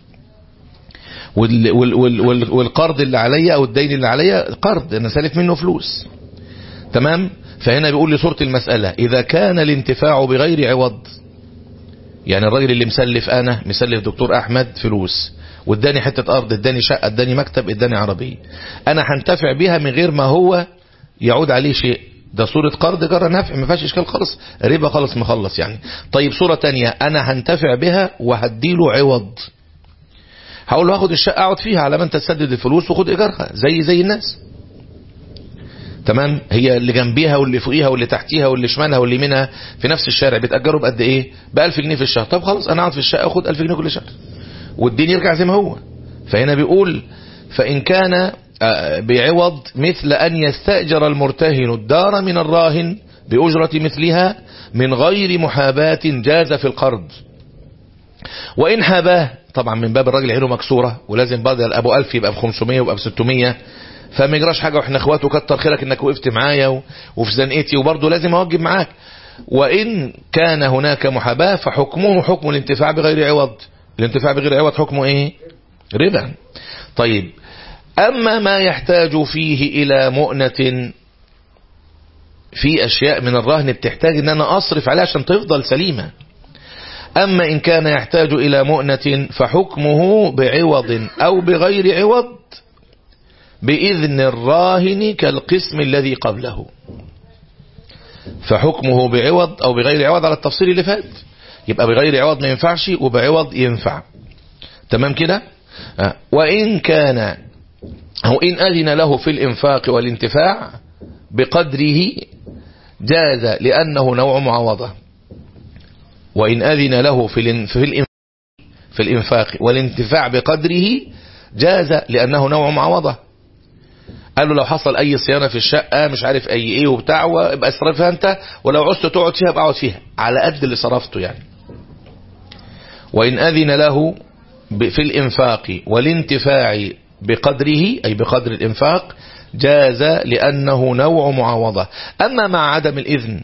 A: وال وال وال وال والقرض اللي عليا او الدين اللي عليا قرض انا سالف منه فلوس تمام فهنا بيقول لي صورة المسألة اذا كان الانتفاع بغير عوض يعني الراجل اللي مسلف انا مسلف دكتور احمد فلوس واداني حتة ارض اداني شقة اداني مكتب اداني عربية انا هنتفع بيها من غير ما هو يعود عليه شيء ده صورة قرض جرى نفع ما فيهاش اشكال خالص ربا خالص مخلص يعني طيب صورة تانية انا هنتفع بها وهديله عوض هقول له هاخد الشقة اقعد فيها على ما انت تسدد الفلوس وخد ايجارها زي زي الناس تمام هي اللي جنبيها واللي فوقيها واللي تحتيها واللي شمالها واللي يمينها في نفس الشارع بيتأجروا بقد ايه ب 1000 جنيه في الشهر طب خلاص انا اقعد في الشقة اخد 1000 جنيه كل شهر والدين يرجع زي ما هو فهنا بيقول فإن كان بعوض مثل أن يستأجر المرتهن الدار من الراهن بأجرة مثلها من غير محاباة جاز في القرض وإن حاباه طبعا من باب الراجل عينه مكسورة ولازم بدل أبو ألف يبقى ب 500 ويبقى ب 600 فما يجراش حاجة واحنا اخوات وكتر خيرك انك وقفت معايا وفي زنقتي وبرضه لازم اوجب معاك وإن كان هناك محاباة فحكمه حكم الانتفاع بغير عوض الانتفاع بغير عوض حكمه ايه ربا طيب أما ما يحتاج فيه إلى مؤنة في أشياء من الرهن بتحتاج أن أنا أصرف عليها عشان تفضل سليمة أما إن كان يحتاج إلى مؤنة فحكمه بعوض أو بغير عوض بإذن الراهن كالقسم الذي قبله فحكمه بعوض أو بغير عوض على التفصيل اللي فات يبقى بغير عوض ما ينفعش وبعوض ينفع تمام كده وإن كان أو إن أذن له في الإنفاق والانتفاع بقدره جاز لأنه نوع معوضة وإن أذن له في في الإنفاق والانتفاع بقدره جاز لأنه نوع معوضة قال له لو حصل أي صيانة في الشقة مش عارف أي إيه وبتاع وابقى اصرفها أنت ولو عزت تقعد فيها ابقى اقعد فيها على قد اللي صرفته يعني وإن أذن له في الإنفاق والانتفاع بقدره أي بقدر الإنفاق جاز لأنه نوع معاوضة أما مع عدم الإذن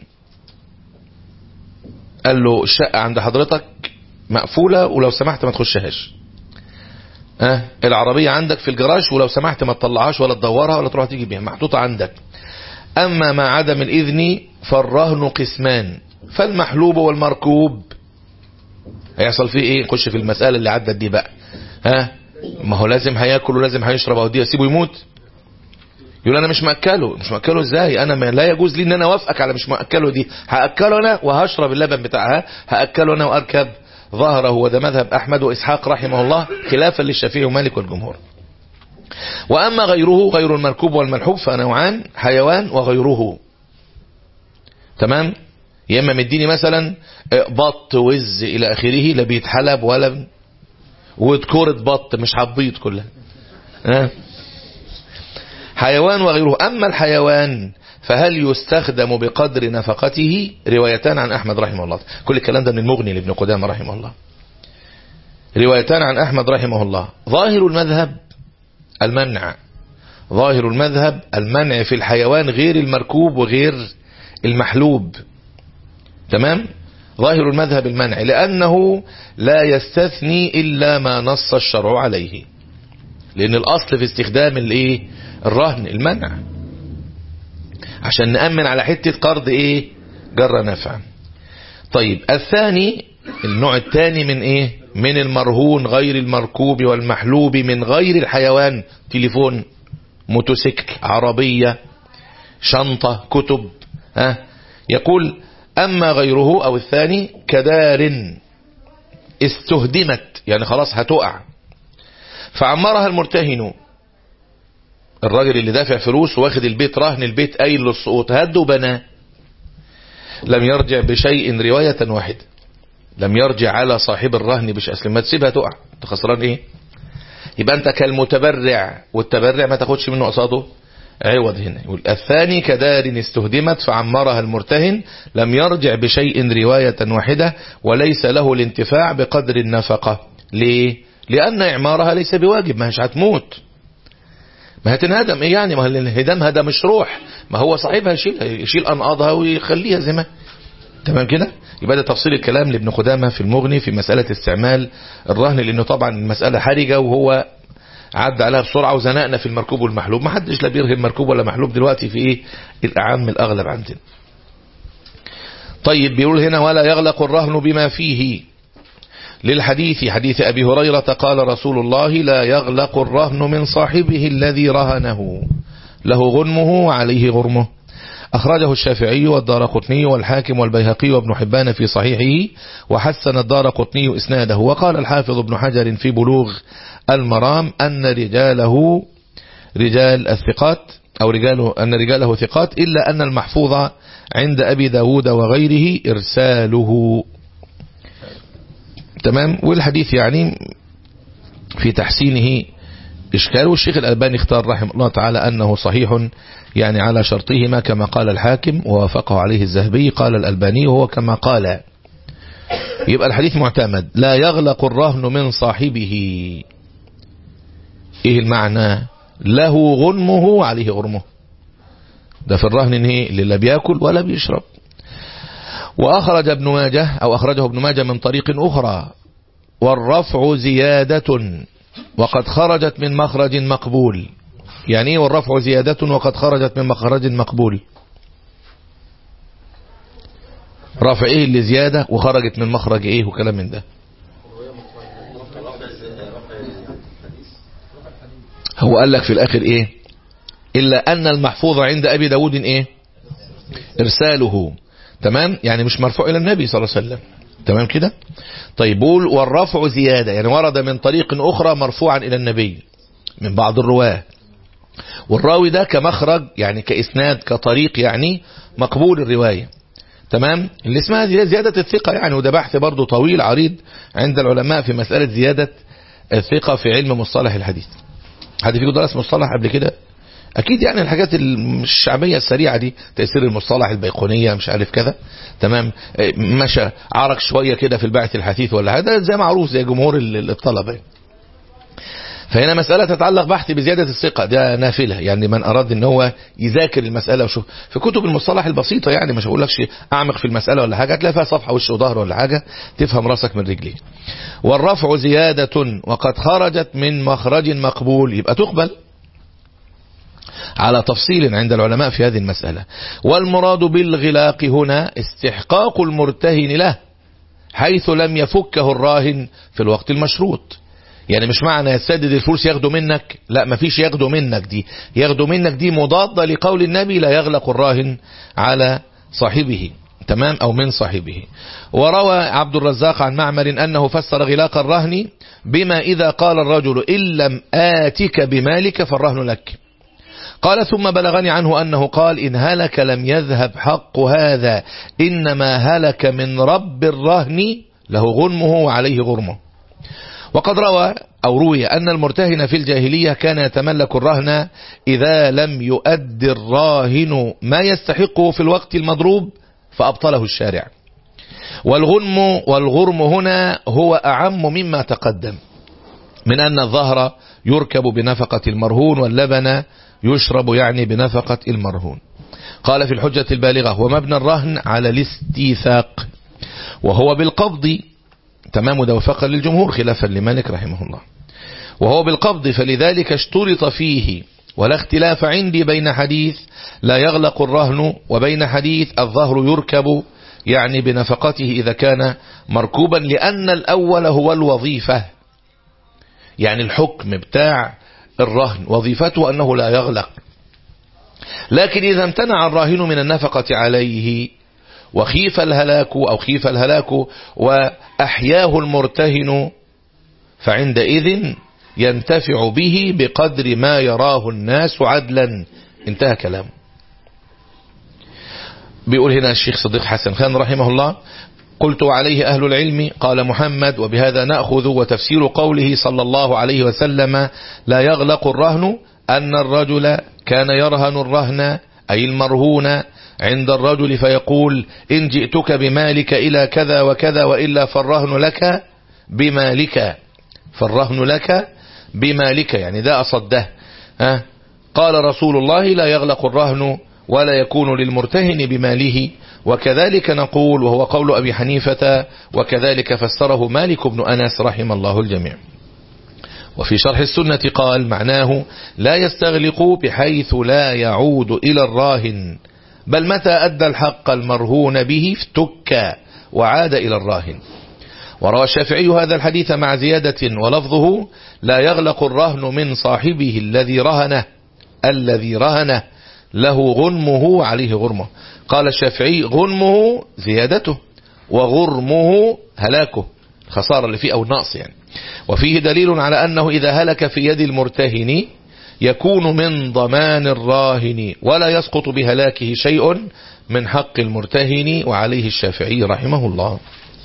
A: قال له الشقة عند حضرتك مقفولة ولو سمحت ما تخشهاش أه العربية عندك في الجراج ولو سمحت ما تطلعهاش ولا تدورها ولا تروح تيجي بيها محطوطة عندك أما مع عدم الإذن فالرهن قسمان فالمحلوب والمركوب هيحصل فيه ايه نخش في المسألة اللي عدت دي بقى ها ما هو لازم هياكل ولازم هيشرب او دي اسيبه يموت يقول انا مش مأكله مش مأكله ازاي انا ما لا يجوز لي ان انا اوافقك على مش مأكله دي هأكله انا وهشرب اللبن بتاعها هأكله انا واركب ظهره وده مذهب احمد واسحاق رحمه الله خلافا للشافعي ومالك والجمهور واما غيره غير المركوب والملحوب فنوعان حيوان وغيره تمام يا اما مديني مثلا بط وز الى اخره لا بيتحلب ولا وذكورة بط مش هتبيض كلها أه؟ حيوان وغيره اما الحيوان فهل يستخدم بقدر نفقته روايتان عن أحمد رحمه الله كل الكلام ده من المغني لابن قدامة رحمه الله روايتان عن أحمد رحمه الله ظاهر المذهب المنع ظاهر المذهب المنع في الحيوان غير المركوب وغير المحلوب تمام ظاهر المذهب المنع لأنه لا يستثني إلا ما نص الشرع عليه لأن الأصل في استخدام الايه الرهن المنع عشان نأمن على حتة قرض ايه جر نفع طيب الثاني النوع الثاني من ايه من المرهون غير المركوب والمحلوب من غير الحيوان تليفون موتوسيكل عربية شنطة كتب ها يقول أما غيره أو الثاني كدار استهدمت يعني خلاص هتقع فعمرها المرتهن الراجل اللي دافع فلوس واخد البيت رهن البيت قايل للسقوط هد وبناه لم يرجع بشيء رواية واحدة لم يرجع على صاحب الرهن بشيء أصل ما تسيبها تقع انت خسران ايه يبقى انت كالمتبرع والتبرع ما تاخدش منه قصاده عوض هنا يقول الثاني كدار استهدمت فعمرها المرتهن لم يرجع بشيء رواية واحدة وليس له الانتفاع بقدر النفقة ليه لأن إعمارها ليس بواجب ما هيش هتموت ما هتنهدم ايه يعني ما الانهدام هذا مش روح ما هو صاحبها يشيلها يشيل أنقاضها ويخليها زي ما تمام كده يبقى ده تفصيل الكلام لابن قدامة في المغني في مسألة استعمال الرهن لأنه طبعا المسألة حرجة وهو عدى عليها بسرعة وزنقنا في المركوب والمحلوب ما حدش لا بيرهن مركوب ولا محلوب دلوقتي في ايه الأعم الأغلب عندنا طيب بيقول هنا ولا يغلق الرهن بما فيه للحديث حديث أبي هريرة قال رسول الله لا يغلق الرهن من صاحبه الذي رهنه له غنمه وعليه غرمه أخرجه الشافعي والدار قطني والحاكم والبيهقي وابن حبان في صحيحه وحسن الدار قطني إسناده وقال الحافظ ابن حجر في بلوغ المرام أن رجاله رجال الثقات أو رجاله أن رجاله ثقات إلا أن المحفوظ عند أبي داود وغيره إرساله تمام والحديث يعني في تحسينه إشكال والشيخ الألباني اختار رحمه الله تعالى أنه صحيح يعني على شرطهما كما قال الحاكم ووافقه عليه الزهبي قال الألباني وهو كما قال يبقى الحديث معتمد لا يغلق الرهن من صاحبه ايه المعنى له غنمه وعليه غرمه ده في الرهن ان ايه اللي لا بياكل ولا بيشرب واخرج ابن ماجه او اخرجه ابن ماجه من طريق اخرى والرفع زيادة وقد خرجت من مخرج مقبول يعني ايه والرفع زيادة وقد خرجت من مخرج مقبول رفع ايه اللي زيادة وخرجت من مخرج ايه وكلام من ده هو قال لك في الاخر ايه الا ان المحفوظ عند ابي داود ايه ارساله تمام يعني مش مرفوع الى النبي صلى الله عليه وسلم تمام كده طيب بقول والرفع زيادة يعني ورد من طريق اخرى مرفوعا الى النبي من بعض الرواه والراوي ده كمخرج يعني كإسناد كطريق يعني مقبول الرواية تمام اللي اسمها زيادة الثقة يعني وده بحث برضه طويل عريض عند العلماء في مسألة زيادة الثقة في علم مصطلح الحديث حد فيكم درس مصطلح قبل كده اكيد يعني الحاجات الشعبيه السريعه دي تاثير المصطلح البيقونيه مش عارف كذا تمام مشى عرق شويه كده في البعث الحثيث ولا هذا زي معروف زي جمهور الطلبه فهنا مسألة تتعلق بحث بزيادة الثقة ده نافلة يعني من أراد ان هو يذاكر المسألة وشوف في كتب المصطلح البسيطة يعني مش هقول لكش أعمق في المسألة ولا حاجة هتلاقي فيها صفحة وش وظهر ولا حاجة تفهم راسك من رجليه والرفع زيادة وقد خرجت من مخرج مقبول يبقى تقبل على تفصيل عند العلماء في هذه المسألة والمراد بالغلاق هنا استحقاق المرتهن له حيث لم يفكه الراهن في الوقت المشروط يعني مش معنى يسدد الفلوس ياخده منك لا مفيش ياخده منك دي ياخده منك دي مضادة لقول النبي لا يغلق الراهن على صاحبه تمام او من صاحبه وروى عبد الرزاق عن معمر انه فسر غلاق الرهن بما اذا قال الرجل ان لم آتك بمالك فالرهن لك قال ثم بلغني عنه أنه قال إن هلك لم يذهب حق هذا إنما هلك من رب الرهن له غنمه وعليه غرمه وقد روى أو روي أن المرتهن في الجاهلية كان يتملك الرهن إذا لم يؤد الراهن ما يستحقه في الوقت المضروب فأبطله الشارع والغنم والغرم هنا هو أعم مما تقدم من أن الظهر يركب بنفقة المرهون واللبن يشرب يعني بنفقة المرهون قال في الحجة البالغة ومبنى الرهن على الاستيثاق وهو بالقبض تمام ده وفقا للجمهور خلافا لمالك رحمه الله وهو بالقبض فلذلك اشترط فيه ولا اختلاف عندي بين حديث لا يغلق الرهن وبين حديث الظهر يركب يعني بنفقته إذا كان مركوبا لأن الأول هو الوظيفة يعني الحكم بتاع الرهن وظيفته أنه لا يغلق لكن إذا امتنع الراهن من النفقة عليه وخيف الهلاك أو خيف الهلاك وأحياه المرتهن فعندئذ ينتفع به بقدر ما يراه الناس عدلا انتهى كلامه بيقول هنا الشيخ صديق حسن خان رحمه الله قلت عليه أهل العلم قال محمد وبهذا نأخذ وتفسير قوله صلى الله عليه وسلم لا يغلق الرهن أن الرجل كان يرهن الرهن أي المرهون عند الرجل فيقول إن جئتك بمالك إلى كذا وكذا وإلا فالرهن لك بمالك فالرهن لك بمالك يعني ده أصده ها قال رسول الله لا يغلق الرهن ولا يكون للمرتهن بماله وكذلك نقول وهو قول أبي حنيفة وكذلك فسره مالك بن أنس رحم الله الجميع وفي شرح السنة قال معناه لا يستغلق بحيث لا يعود إلى الراهن بل متى أدى الحق المرهون به افتك وعاد إلى الراهن وروى الشافعي هذا الحديث مع زيادة ولفظه لا يغلق الرهن من صاحبه الذي رهنه الذي رهنه له غنمه عليه غرمه قال الشافعي غنمه زيادته وغرمه هلاكه خسارة اللي فيه أو النقص يعني وفيه دليل على أنه إذا هلك في يد المرتهن يكون من ضمان الراهن ولا يسقط بهلاكه شيء من حق المرتهن وعليه الشافعي رحمه الله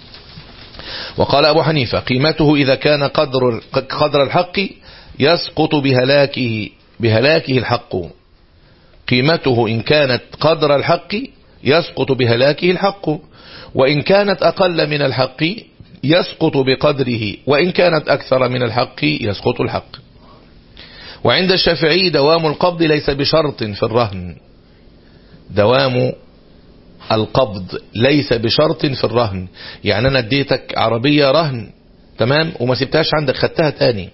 A: وقال أبو حنيفة قيمته إذا كان قدر, قدر الحق يسقط بهلاكه بهلاكه الحق قيمته إن كانت قدر الحق يسقط بهلاكه الحق وإن كانت أقل من الحق يسقط بقدره وإن كانت أكثر من الحق يسقط الحق وعند الشافعي دوام القبض ليس بشرط في الرهن دوام القبض ليس بشرط في الرهن يعني أنا اديتك عربية رهن تمام وما سبتهاش عندك خدتها تاني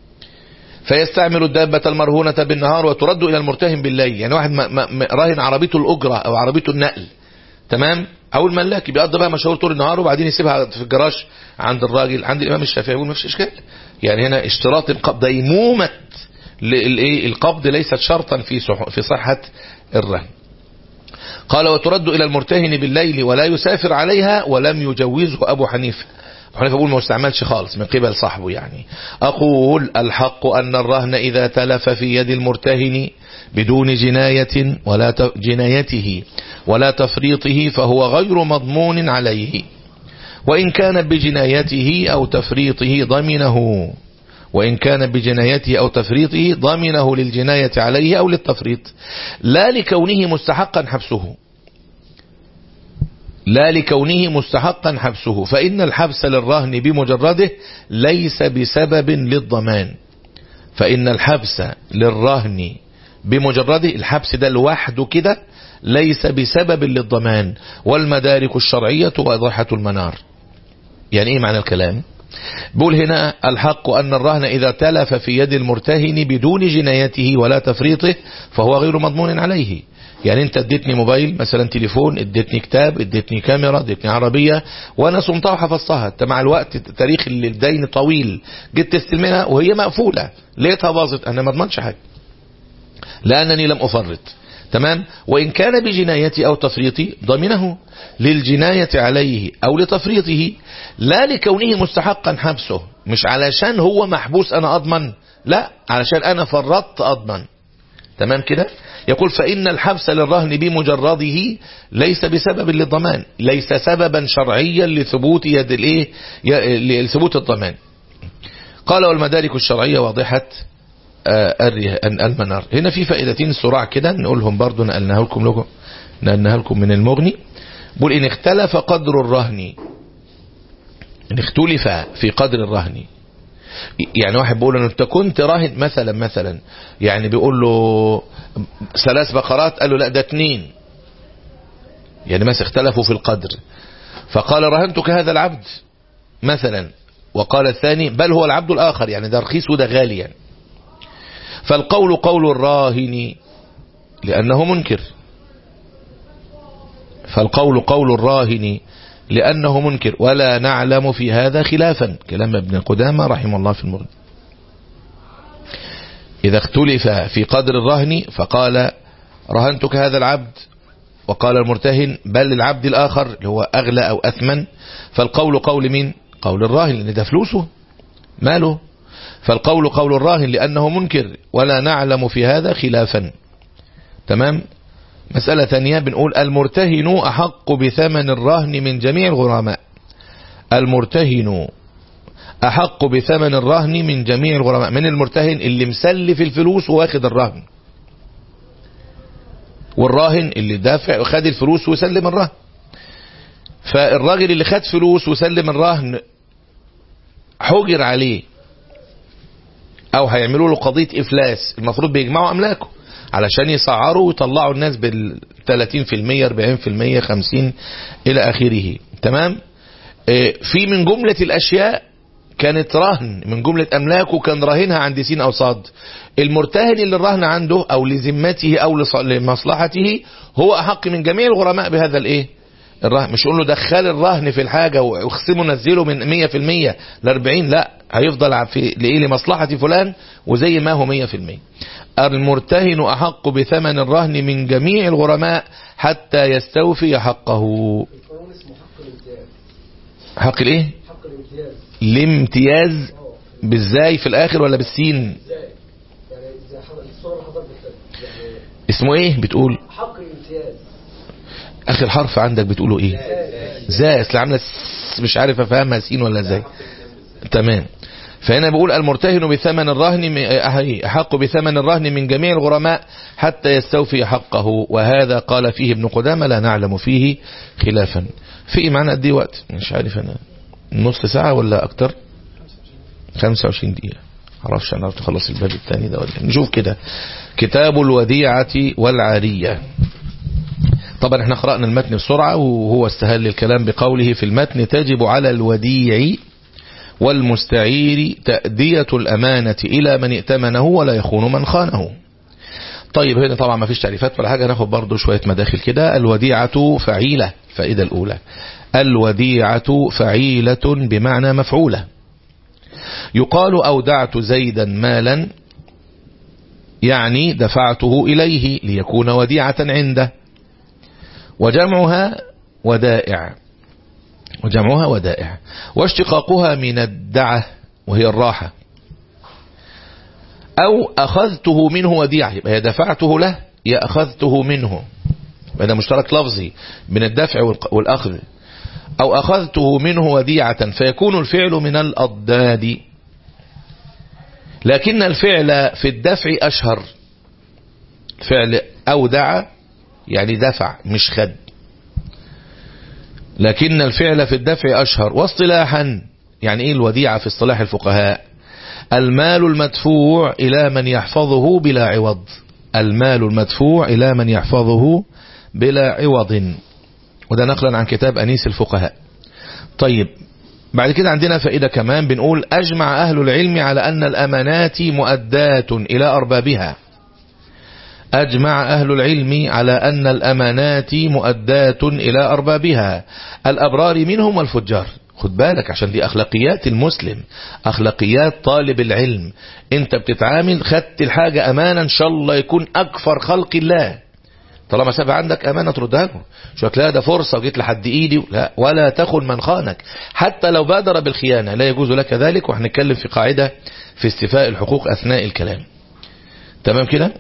A: فيستعمل الدابة المرهونة بالنهار وترد إلى المرتهن بالليل يعني واحد راهن عربيته الأجرة أو عربيته النقل تمام أو الملاك بيقضي بقى مشاور طول النهار وبعدين يسيبها في الجراج عند الراجل عند الإمام الشافعي يقول ما فيش إشكال يعني هنا اشتراط القبض ديمومة القبض ليست شرطا في في صحة الرهن قال وترد إلى المرتهن بالليل ولا يسافر عليها ولم يجوزه أبو حنيفة أبو حنيفة يقول ما استعملش خالص من قبل صاحبه يعني أقول الحق أن الرهن إذا تلف في يد المرتهن بدون جناية ولا جنايته ولا تفريطه فهو غير مضمون عليه وإن كان بجنايته أو تفريطه ضمنه وإن كان بجنايته أو تفريطه ضمنه للجناية عليه أو للتفريط لا لكونه مستحقا حبسه لا لكونه مستحقا حبسه فإن الحبس للرهن بمجرده ليس بسبب للضمان فإن الحبس للرهن بمجرده الحبس ده لوحده كده ليس بسبب للضمان والمدارك الشرعية واضحة المنار يعني ايه معنى الكلام بقول هنا الحق أن الرهن إذا تلف في يد المرتهن بدون جنايته ولا تفريطه فهو غير مضمون عليه يعني انت اديتني موبايل مثلا تليفون اديتني كتاب اديتني كاميرا اديتني عربية وانا صمتها وحفظتها انت مع الوقت تاريخ الدين طويل جيت تستلمها وهي مقفولة لقيتها باظت انا ما اضمنش حاجة لانني لم افرط تمام وإن كان بجنايتي أو تفريطي ضمنه للجناية عليه أو لتفريطه لا لكونه مستحقا حبسه مش علشان هو محبوس أنا أضمن لا علشان أنا فرطت أضمن تمام كده يقول فإن الحبس للرهن بمجرده ليس بسبب للضمان ليس سببا شرعيا لثبوت يد الايه لثبوت الضمان قال والمدارك الشرعية واضحة آه، الره- المنار هنا في فائدتين سرعة كده نقولهم برضو نقلناها لكم لكم نقلناها لكم من المغني بقول إن اختلف قدر الرهن إن اختلف في قدر الرهن يعني واحد بيقول له انت كنت راهن مثلا مثلا يعني بيقول له ثلاث بقرات قال له لا ده اتنين يعني مثلا اختلفوا في القدر فقال رهنتك هذا العبد مثلا وقال الثاني بل هو العبد الآخر يعني ده رخيص وده غالي يعني فالقول قول الراهن لأنه منكر فالقول قول الراهن لأنه منكر ولا نعلم في هذا خلافا كلام ابن قدامة رحمه الله في المغني إذا اختلف في قدر الرهن فقال رهنتك هذا العبد وقال المرتهن بل العبد الآخر اللي هو أغلى أو أثمن فالقول قول مين قول الراهن لأن ده فلوسه ماله فالقول قول الراهن لأنه منكر ولا نعلم في هذا خلافا تمام مسألة ثانية بنقول المرتهن أحق بثمن الرهن من جميع الغرماء المرتهن أحق بثمن الرهن من جميع الغرماء من المرتهن اللي مسلف الفلوس واخد الرهن والراهن اللي دافع وخد الفلوس وسلم الرهن فالراجل اللي خد فلوس وسلم الرهن حجر عليه او هيعملوا له قضية افلاس المفروض بيجمعوا املاكه علشان يسعروا ويطلعوا الناس بال 30% 40% 50 الى اخره تمام اه، في من جملة الاشياء كانت رهن من جملة املاكه كان راهنها عند سين او صاد المرتهن اللي الرهن عنده او لذمته او لص- لمصلحته هو احق من جميع الغرماء بهذا الايه الرهن مش يقول له دخل الرهن في الحاجة واخصمه نزله من 100% ل 40 لا هيفضل في لإيه لمصلحة فلان وزي ما هو 100% المرتهن أحق بثمن الرهن من جميع الغرماء حتى يستوفي حقه
D: القانون اسمه حق الامتياز
A: حق الايه
D: حق الامتياز
A: الامتياز
D: اه
A: بالزاي في الاخر ولا بالسين
D: ازاي يعني زي حضرتك الصوره اللي حضرتك بت- يعني
A: اسمه ايه بتقول
D: حق الامتياز
A: اخر حرف عندك بتقوله ايه زاي اصل عامله س- مش عارف افهمها سين ولا زاي تمام فهنا بيقول المرتهن بثمن الرهن م- أهي، أحق بثمن الرهن من جميع الغرماء حتى يستوفي حقه وهذا قال فيه ابن قدامة لا نعلم فيه خلافا في معنا قد ايه وقت مش عارف انا نص ساعة ولا اكتر 25 دقيقة معرفش انا عرفت اخلص الباب الثاني ده ولا إيه. نشوف كده كتاب الوديعة والعارية طبعا احنا قرأنا المتن بسرعة وهو استهل الكلام بقوله في المتن تجب على الوديع والمستعير تأدية الأمانة إلى من ائتمنه ولا يخون من خانه طيب هنا طبعا ما فيش تعريفات ولا حاجة ناخد برضو شوية مداخل كده الوديعة فعيلة فائدة الأولى الوديعة فعيلة بمعنى مفعولة يقال أودعت زيدا مالا يعني دفعته إليه ليكون وديعة عنده وجمعها ودائع وجمعها ودائع واشتقاقها من الدعة وهي الراحة أو أخذته منه وديعة يبقى يا دفعته له يا أخذته منه يبقى ده مشترك لفظي من الدفع والق- والأخذ أو أخذته منه وديعة فيكون الفعل من الأضداد لكن الفعل في الدفع أشهر فعل أودع يعني دفع مش خد لكن الفعل في الدفع أشهر واصطلاحا يعني إيه الوديعة في اصطلاح الفقهاء المال المدفوع إلى من يحفظه بلا عوض المال المدفوع إلى من يحفظه بلا عوض وده نقلا عن كتاب أنيس الفقهاء طيب بعد كده عندنا فائدة كمان بنقول أجمع أهل العلم على أن الأمانات مؤدات إلى أربابها أجمع أهل العلم على أن الأمانات مؤدات إلى أربابها الأبرار منهم والفجار خد بالك عشان دي أخلاقيات المسلم أخلاقيات طالب العلم أنت بتتعامل خدت الحاجة أمانة إن شاء الله يكون أكفر خلق الله طالما ساب عندك أمانة تردها له مش هتقول لا ده فرصة وجيت لحد إيدي لا ولا تخن من خانك حتى لو بادر بالخيانة لا يجوز لك ذلك وهنتكلم في قاعدة في استيفاء الحقوق أثناء الكلام تمام كده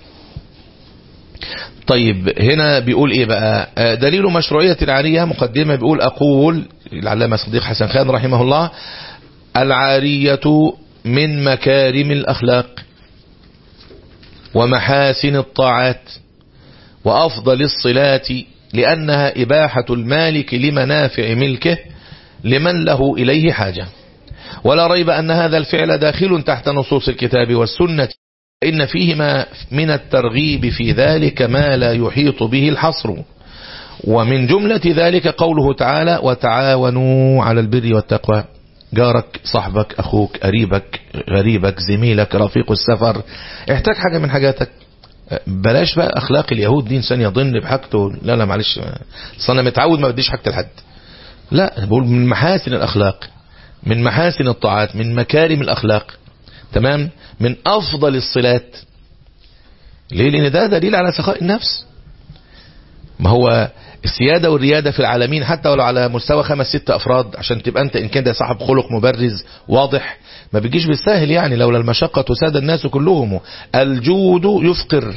A: طيب هنا بيقول ايه بقى آه، دليل مشروعية العارية مقدمة بيقول اقول العلامة صديق حسن خان رحمه الله العارية من مكارم الأخلاق ومحاسن الطاعات وأفضل الصلات لأنها إباحة المالك لمنافع ملكه لمن له إليه حاجة ولا ريب أن هذا الفعل داخل تحت نصوص الكتاب والسنة إن فيهما من الترغيب في ذلك ما لا يحيط به الحصر ومن جملة ذلك قوله تعالى وتعاونوا على البر والتقوى جارك صاحبك أخوك قريبك غريبك زميلك رفيق السفر احتاج حاجة من حاجاتك بلاش بقى أخلاق اليهود دي إنسان يظن بحاجته لا لا معلش أصل أنا متعود ما بديش حاجة لحد لا بقول من محاسن الأخلاق من محاسن الطاعات من مكارم الأخلاق تمام من أفضل الصلات ليه لأن ده دليل على سخاء النفس ما هو السيادة والريادة في العالمين حتى ولو على مستوى خمس ست أفراد عشان تبقى أنت إن كده صاحب خلق مبرز واضح ما بيجيش بالساهل يعني لولا المشقة تساد الناس كلهم الجود يفقر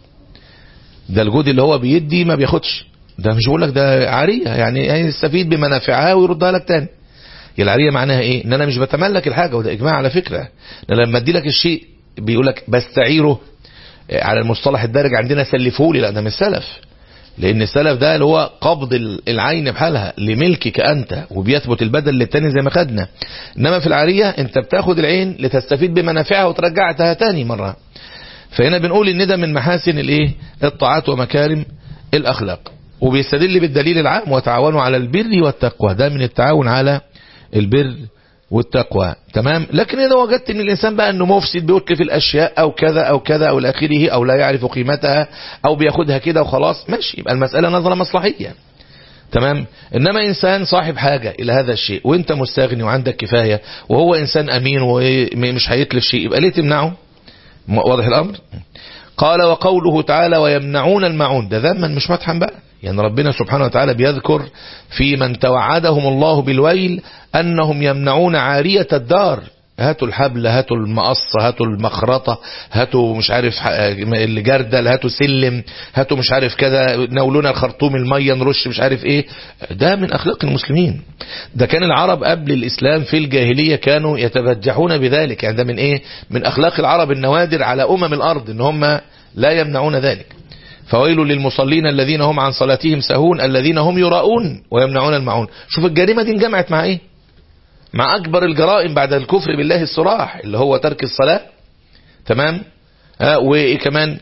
A: ده الجود اللي هو بيدي ما بياخدش ده مش بقول لك ده عارية يعني يستفيد بمنافعها ويردها لك تاني هي العارية معناها ايه ان انا مش بتملك الحاجة وده اجماع على فكرة ان لما ادي لك الشيء بيقول لك بستعيره على المصطلح الدارج عندنا سلفه لي لا ده مش سلف لان السلف ده اللي هو قبض العين بحالها لملكك انت وبيثبت البدل للتاني زي ما خدنا انما في العارية انت بتاخد العين لتستفيد بمنافعها وترجعتها تاني مرة فهنا بنقول ان ده من محاسن الايه الطاعات ومكارم الاخلاق وبيستدل بالدليل العام وتعاونوا على البر والتقوى ده من التعاون على البر والتقوى تمام لكن إذا وجدت من الإنسان بقى أنه مفسد بيتلف الأشياء أو كذا أو كذا أو لآخره أو لا يعرف قيمتها أو بياخدها كده وخلاص ماشي يبقى المسألة نظرة مصلحية تمام إنما إنسان صاحب حاجة إلى هذا الشيء وإنت مستغني وعندك كفاية وهو إنسان أمين ومش هيتلف شيء يبقى ليه تمنعه واضح الأمر قال وقوله تعالى ويمنعون المعون ده ذما مش مدحا بقى يعني ربنا سبحانه وتعالى بيذكر في من توعدهم الله بالويل أنهم يمنعون عارية الدار هاتوا الحبل هاتوا المقص هاتوا المخرطة هاتوا مش عارف الجردل هاتوا سلم هاتوا مش عارف كذا نولونا الخرطوم المية نرش مش عارف ايه ده من أخلاق المسلمين ده كان العرب قبل الإسلام في الجاهلية كانوا يتبجحون بذلك يعني ده من ايه من أخلاق العرب النوادر على أمم الأرض ان هم لا يمنعون ذلك فويل للمصلين الذين هم عن صلاتهم سهون الذين هم يراؤون ويمنعون المعون شوف الجريمة دي انجمعت مع ايه مع اكبر الجرائم بعد الكفر بالله الصراح اللي هو ترك الصلاة تمام ها وكمان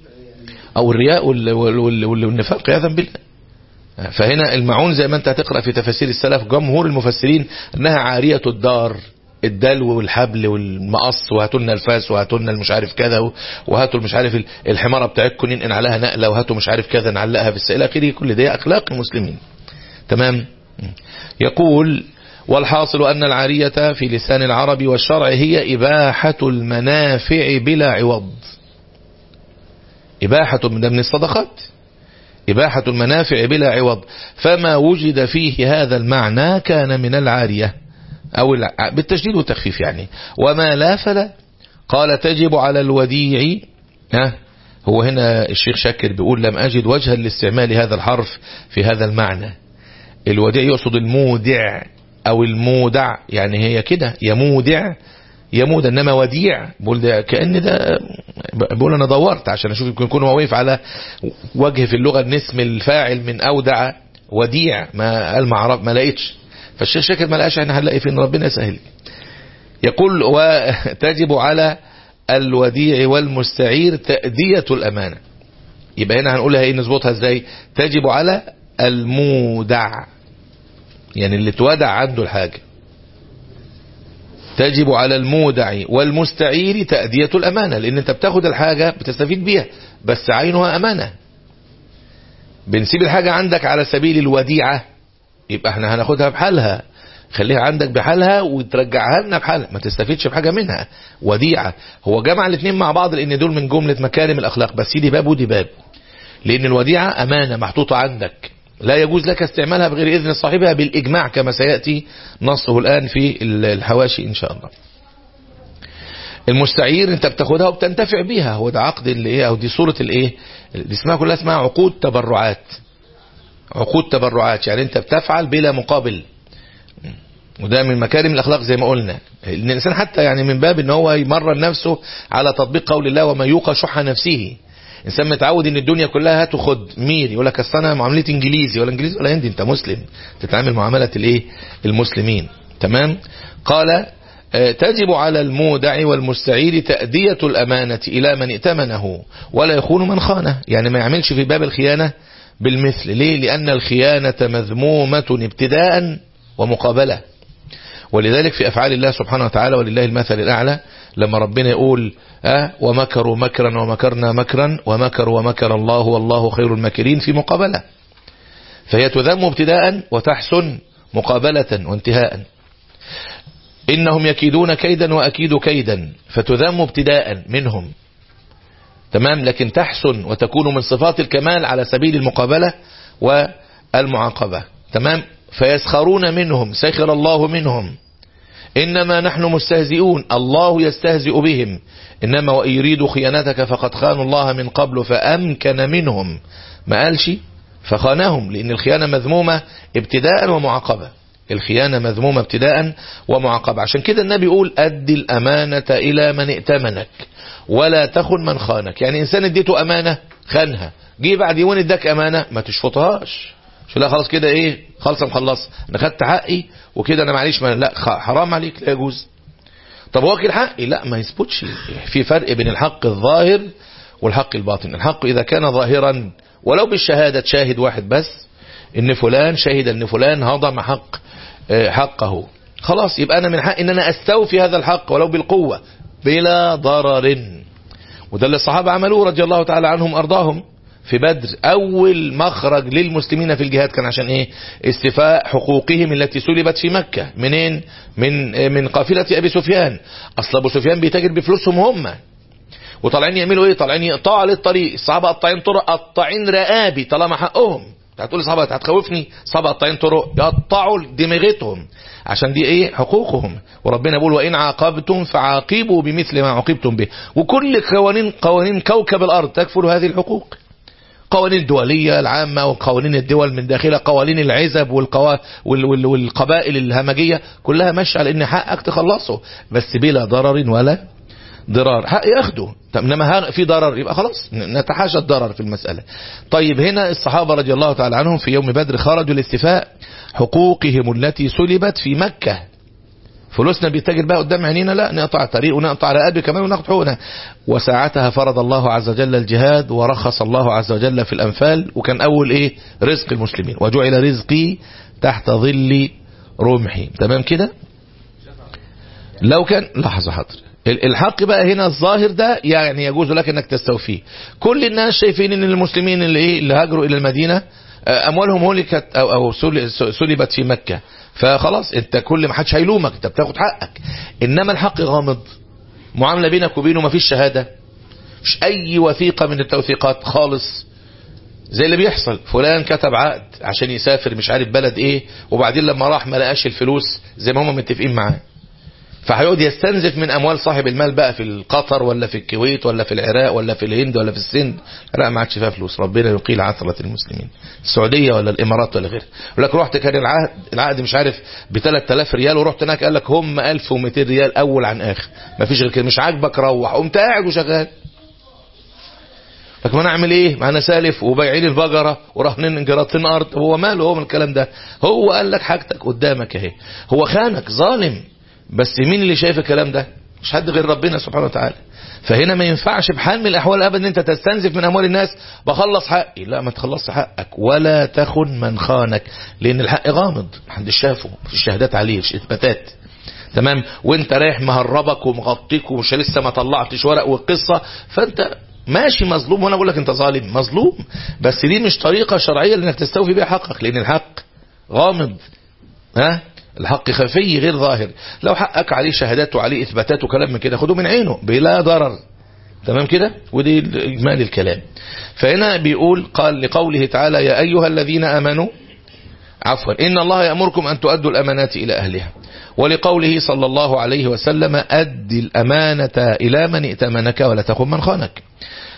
A: او الرياء والنفاق عياذا بالله فهنا المعون زي ما انت هتقرأ في تفاسير السلف جمهور المفسرين انها عارية الدار الدلو والحبل والمقص وهاتوا لنا الفاس وهاتوا لنا المش عارف كذا وهاتوا مش عارف الحماره بتاعتكم ننقل عليها نقله وهاتوا مش عارف كذا نعلقها في السائل اخره كل ده اخلاق المسلمين تمام يقول والحاصل أن العارية في لسان العرب والشرع هي إباحة المنافع بلا عوض إباحة من الصدقات إباحة المنافع بلا عوض فما وجد فيه هذا المعنى كان من العارية أو بالتشديد والتخفيف يعني وما لا فلا قال تجب على الوديع ها هو هنا الشيخ شاكر بيقول لم أجد وجها لاستعمال هذا الحرف في هذا المعنى الوديع يقصد المودع أو المودع يعني هي كده يمودع يمود انما وديع بقول ده كأن ده بقول انا دورت عشان اشوف يمكن يكون هو واقف على وجه في اللغة ان اسم الفاعل من اودع وديع ما قال ما عرف ما لقيتش فالشيخ شاكر ما لقاش احنا هنلاقي فين ربنا يسهل يقول وتجب على الوديع والمستعير تأدية الأمانة يبقى هنا هنقولها ايه نظبطها ازاي تجب على المودع يعني اللي اتودع عنده الحاجة تجب على المودع والمستعير تأدية الأمانة لأن أنت بتاخد الحاجة بتستفيد بيها بس عينها أمانة بنسيب الحاجة عندك على سبيل الوديعة يبقى احنا هناخدها بحالها خليها عندك بحالها وترجعها لنا بحالها ما تستفيدش بحاجة منها وديعة هو جمع الاثنين مع بعض لأن دول من جملة مكارم الأخلاق بس دي باب ودي باب لأن الوديعة أمانة محطوطة عندك لا يجوز لك استعمالها بغير إذن صاحبها بالإجماع كما سيأتي نصه الآن في الحواشي إن شاء الله المستعير انت بتاخدها وبتنتفع بيها هو ده عقد الايه او دي صورة الايه دي اسمها كلها اسمها عقود تبرعات عقود تبرعات يعني انت بتفعل بلا مقابل وده من مكارم الاخلاق زي ما قلنا ان الانسان حتى يعني من باب ان هو يمرن نفسه على تطبيق قول الله وما يوقى شح نفسه انسان متعود ان الدنيا كلها هات وخد مير يقول لك اصل انا معاملتي انجليزي ولا انجليزي ولا هندي انت مسلم تتعامل معامله الايه المسلمين تمام قال آه، تجب على المودع والمستعير تأدية الأمانة إلى من ائتمنه ولا يخون من خانه يعني ما يعملش في باب الخيانة بالمثل ليه لأن الخيانة مذمومة ابتداء ومقابلة ولذلك في أفعال الله سبحانه وتعالى ولله المثل الأعلى لما ربنا يقول أه ومكروا مكرا ومكرنا مكرا ومكروا ومكر الله والله خير الماكرين في مقابلة فهي تذم ابتداء وتحسن مقابلة وانتهاء إنهم يكيدون كيدا وأكيد كيدا فتذم ابتداء منهم تمام لكن تحسن وتكون من صفات الكمال على سبيل المقابلة والمعاقبة تمام فيسخرون منهم سخر الله منهم إنما نحن مستهزئون الله يستهزئ بهم إنما وإن يريدوا خيانتك فقد خانوا الله من قبل فأمكن منهم ما قالش فخانهم لأن الخيانة مذمومة ابتداء ومعاقبة الخيانة مذمومة ابتداء ومعاقبة عشان كده النبي يقول أدي الأمانة إلى من ائتمنك ولا تخن من خانك يعني إنسان اديته أمانة خانها جه بعد يومين اداك أمانة ما تشفطهاش شو لا خلاص كده ايه خلص مخلص انا خدت حقي وكده انا معليش ما لا خ- حرام عليك لا يجوز طب واكل حقي لا ما يثبتش في فرق بين الحق الظاهر والحق الباطن الحق اذا كان ظاهرا ولو بالشهادة شاهد واحد بس ان فلان شهد ان فلان هضم حق آه، حقه خلاص يبقى انا من حق ان انا استوفي هذا الحق ولو بالقوة بلا ضرر وده اللي الصحابة عملوه رضي الله تعالى عنهم أرضاهم في بدر أول مخرج للمسلمين في الجهاد كان عشان إيه استيفاء حقوقهم التي سلبت في مكة منين من من قافلة أبي سفيان أصل أبو سفيان بيتاجر بفلوسهم هم وطالعين يعملوا ايه طالعين يقطعوا على الطريق الصحابه قطاعين طرق قطاعين رقابي طالما حقهم انت هتقول الصحابه هتخوفني الصحابه قطاعين طرق يقطعوا دماغتهم عشان دي ايه حقوقهم وربنا بيقول وان عاقبتم فعاقبوا بمثل ما عوقبتم به وكل قوانين قوانين كوكب الارض تكفل هذه الحقوق قوانين الدولية العامة وقوانين الدول من داخلها قوانين العزب والقوا... وال... وال... والقبائل الهمجية كلها ماشية على ان حقك تخلصه بس بلا ضرر ولا ضرار حق ياخده طب انما ها- في ضرر يبقى خلاص ن- نتحاشى الضرر في المسألة طيب هنا الصحابة رضي الله تعالى عنهم في يوم بدر خرجوا لاستيفاء حقوقهم التي سلبت في مكة فلوسنا بيتاجر بقى قدام عينينا لا نقطع طريق ونقطع رقابه كمان وناخد حقوقنا وساعتها فرض الله عز وجل الجهاد ورخص الله عز وجل في الأنفال وكان أول إيه رزق المسلمين وجعل رزقي تحت ظل رمحي تمام كده لو كان لحظة حاضر ال- الحق بقى هنا الظاهر ده يعني يجوز لك انك تستوفيه كل الناس شايفين ان المسلمين اللي ايه اللي هاجروا الى المدينة آه، اموالهم هلكت او او سل- سلبت في مكة فخلاص انت كل ما حدش هيلومك انت بتاخد حقك انما الحق غامض معاملة بينك وبينه ما فيش شهادة مش اي وثيقة من التوثيقات خالص زي اللي بيحصل فلان كتب عقد عشان يسافر مش عارف بلد ايه وبعدين لما راح ما لقاش الفلوس زي ما هم متفقين معاه فهيقعد يستنزف من اموال صاحب المال بقى في قطر ولا في الكويت ولا في العراق ولا في الهند ولا في السند لا ما عادش فيها فلوس ربنا يقيل عثرة المسلمين السعودية ولا الامارات ولا غيرها يقول لك رحت كان العقد العقد مش عارف ب 3000 ريال ورحت هناك قال لك هم 1200 ريال اول عن اخر ما فيش غير كده مش عاجبك روح قمت قاعد وشغال لكن انا اعمل ايه ما انا سالف وبايعين البقره وراهنين جراتين ارض هو ماله هو من الكلام ده هو قال لك حاجتك قدامك اهي هو خانك ظالم بس مين اللي شايف الكلام ده مش حد غير ربنا سبحانه وتعالى فهنا ما ينفعش بحال من الاحوال ابدا ان انت تستنزف من اموال الناس بخلص حقي لا ما تخلصش حقك ولا تخن من خانك لان الحق غامض محدش شافه مفيش شهادات عليه مفيش اثباتات تمام وانت رايح مهربك ومغطيك ومش لسه ما طلعتش ورق والقصه فانت ماشي مظلوم وانا بقول لك انت ظالم مظلوم بس دي مش طريقه شرعيه لانك تستوفي بيها حقك لان الحق غامض ها الحق خفي غير ظاهر لو حقك عليه شهادات وعليه اثباتات وكلام من كده خده من عينه بلا ضرر تمام كده ودي اجمال الكلام فهنا بيقول قال لقوله تعالى يا ايها الذين امنوا عفوا إن الله يأمركم أن تؤدوا الأمانات إلى أهلها ولقوله صلى الله عليه وسلم أد الأمانة إلى من ائتمنك ولا تخن من خانك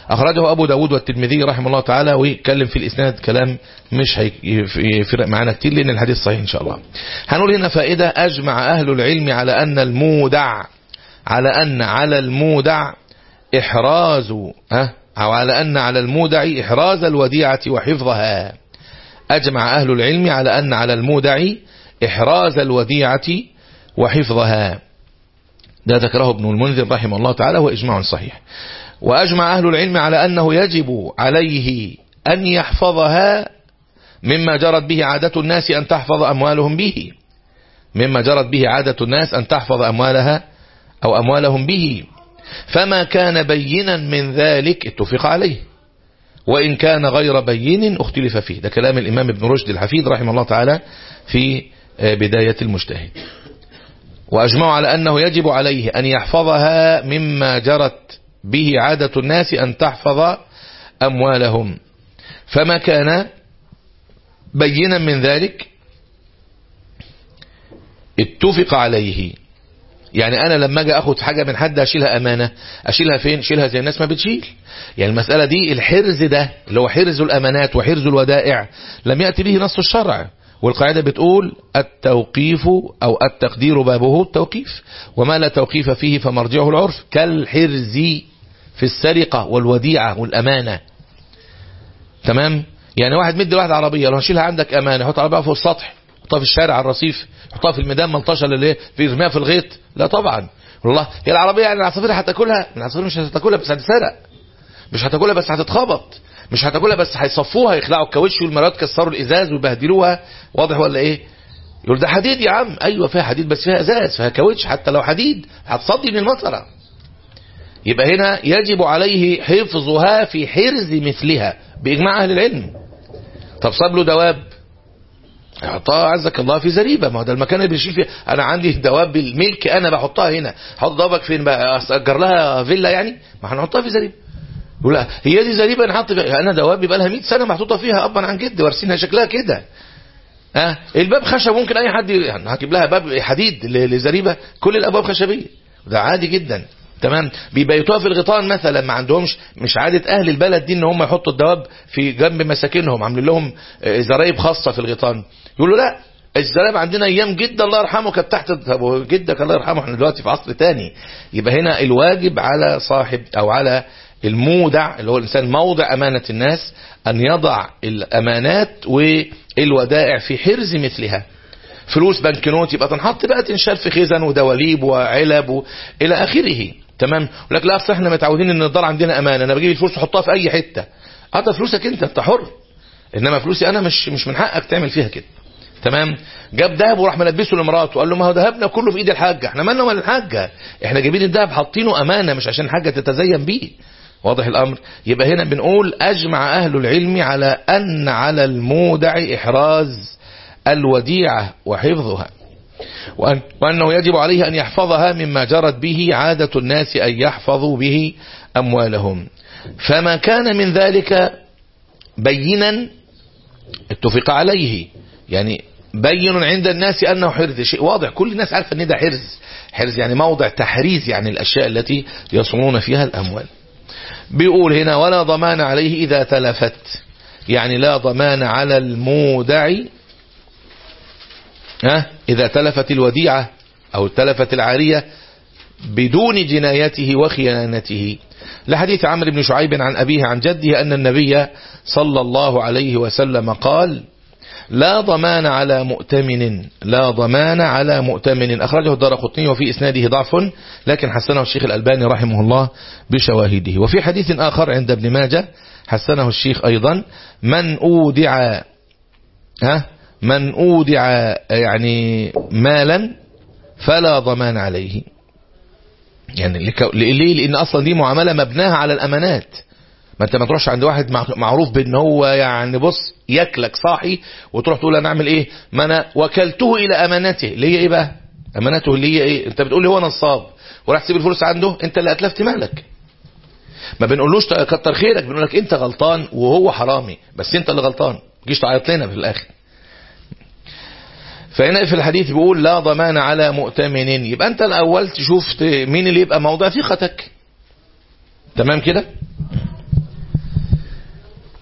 A: أخرجه أبو داود والترمذي رحمه الله تعالى ويتكلم في الإسناد كلام مش هيفرق معانا كتير لأن الحديث صحيح إن شاء الله هنقول هنا فائدة أجمع أهل العلم على أن المودع على أن على المودع إحراز ها أو على أن على المودع إحراز الوديعة وحفظها أجمع أهل العلم على أن على المودع إحراز الوديعة وحفظها ده ذكره ابن المنذر رحمه الله تعالى وإجماع صحيح وأجمع أهل العلم على أنه يجب عليه أن يحفظها مما جرت به عادة الناس أن تحفظ أموالهم به مما جرت به عادة الناس أن تحفظ أموالها أو أموالهم به فما كان بينا من ذلك اتفق عليه وإن كان غير بين اختلف فيه ده كلام الإمام ابن رشد الحفيد رحمه الله تعالى في بداية المجتهد وأجمعوا على أنه يجب عليه أن يحفظها مما جرت به عادة الناس أن تحفظ أموالهم فما كان بينا من ذلك اتفق عليه يعني انا لما اجي اخد حاجة من حد اشيلها امانة اشيلها فين اشيلها زي الناس ما بتشيل يعني المسألة دي الحرز ده اللي هو حرز الامانات وحرز الودائع لم يأتي به نص الشرع والقاعدة بتقول التوقيف او التقدير بابه التوقيف وما لا توقيف فيه فمرجعه العرف كالحرز في السرقة والوديعة والامانة تمام يعني واحد مدي واحد عربية لو هشيلها عندك امانة حط عربية فوق السطح حطها في الشارع على الرصيف حطها في الميدان منتشر اللي في يرميها في الغيط لا طبعا والله هي العربيه يعني العصافير هتاكلها العصافير مش هتاكلها بس هتتسرق مش هتاكلها بس هتتخبط مش هتاكلها بس هيصفوها يخلعوا الكاوتش والمرات كسروا الازاز ويبهدلوها واضح ولا ايه يقول ده حديد يا عم ايوه فيها حديد بس فيها ازاز فيها كاوتش حتى لو حديد هتصدي من المطره يبقى هنا يجب عليه حفظها في حرز مثلها باجماع اهل العلم طب صاب له دواب يحطها عزك الله في زريبة ما هو ده المكان اللي بيشيل فيه انا عندي دواب بالملك انا بحطها هنا حط دوابك فين بقى اسجر لها فيلا يعني ما هنحطها في زريبة يقول لا هي دي زريبة نحط فيها انا دواب بقى لها 100 سنة محطوطة فيها ابا عن جد وارسينها شكلها كده ها أه؟ الباب خشب ممكن اي حد يعني هجيب لها باب حديد لزريبة كل الابواب خشبية ده عادي جدا تمام بيبيتوها في الغيطان مثلا ما عندهمش مش عادة اهل البلد دي ان هم يحطوا الدواب في جنب مساكنهم عاملين لهم زرايب خاصة في الغيطان يقولوا لا الزرايب عندنا ايام جد الله يرحمه كانت تحت طب جدك الله يرحمه احنا دلوقتي في عصر تاني يبقى هنا الواجب على صاحب او على المودع اللي هو الانسان موضع امانة الناس ان يضع الامانات والودائع في حرز مثلها فلوس بنكنوت يبقى تنحط بقى تنشال في خزن ودواليب وعلب و... الى اخره تمام ولك لا اصل احنا متعودين ان الدار عندنا امانه انا بجيب الفلوس احطها في اي حته هات فلوسك انت انت حر انما فلوسي انا مش مش من حقك تعمل فيها كده تمام جاب ذهب وراح ملبسه لمراته وقال له ما هو ذهبنا كله في ايد الحاجه احنا مالنا ولا الحاجه احنا جايبين الذهب حاطينه امانه مش عشان حاجه تتزين بيه واضح الامر يبقى هنا بنقول اجمع اهل العلم على ان على المودع احراز الوديعه وحفظها وأن وأنه يجب عليه أن يحفظها مما جرت به عادة الناس أن يحفظوا به أموالهم فما كان من ذلك بينا اتفق عليه يعني بين عند الناس أنه حرز شيء واضح كل الناس عارفة أن ده حرز حرز يعني موضع تحريز يعني الأشياء التي يصونون فيها الأموال بيقول هنا ولا ضمان عليه إذا تلفت يعني لا ضمان على المودع ها إذا تلفت الوديعة أو تلفت العارية بدون جنايته وخيانته لحديث عمرو بن شعيب عن أبيه عن جده أن النبي صلى الله عليه وسلم قال لا ضمان على مؤتمن لا ضمان على مؤتمن أخرجه الدار قطني وفي إسناده ضعف لكن حسنه الشيخ الألباني رحمه الله بشواهده وفي حديث آخر عند ابن ماجه حسنه الشيخ أيضا من أودع ها من أودع يعني مالا فلا ضمان عليه يعني ليه لأن أصلا دي معاملة مبناها على الأمانات ما انت ما تروحش عند واحد معروف بان هو يعني بص ياكلك صاحي وتروح تقول انا اعمل ايه ما انا وكلته الى امانته اللي هي ايه بقى امانته اللي هي ايه انت بتقول لي هو نصاب وراح تسيب الفلوس عنده انت اللي اتلفت مالك ما بنقولوش كتر خيرك بنقول لك انت غلطان وهو حرامي بس انت اللي غلطان تجيش تعيط لنا في الاخر فهنا في الحديث بيقول لا ضمان على مؤتمن يبقى انت الاول تشوف مين اللي يبقى موضع ثقتك تمام كده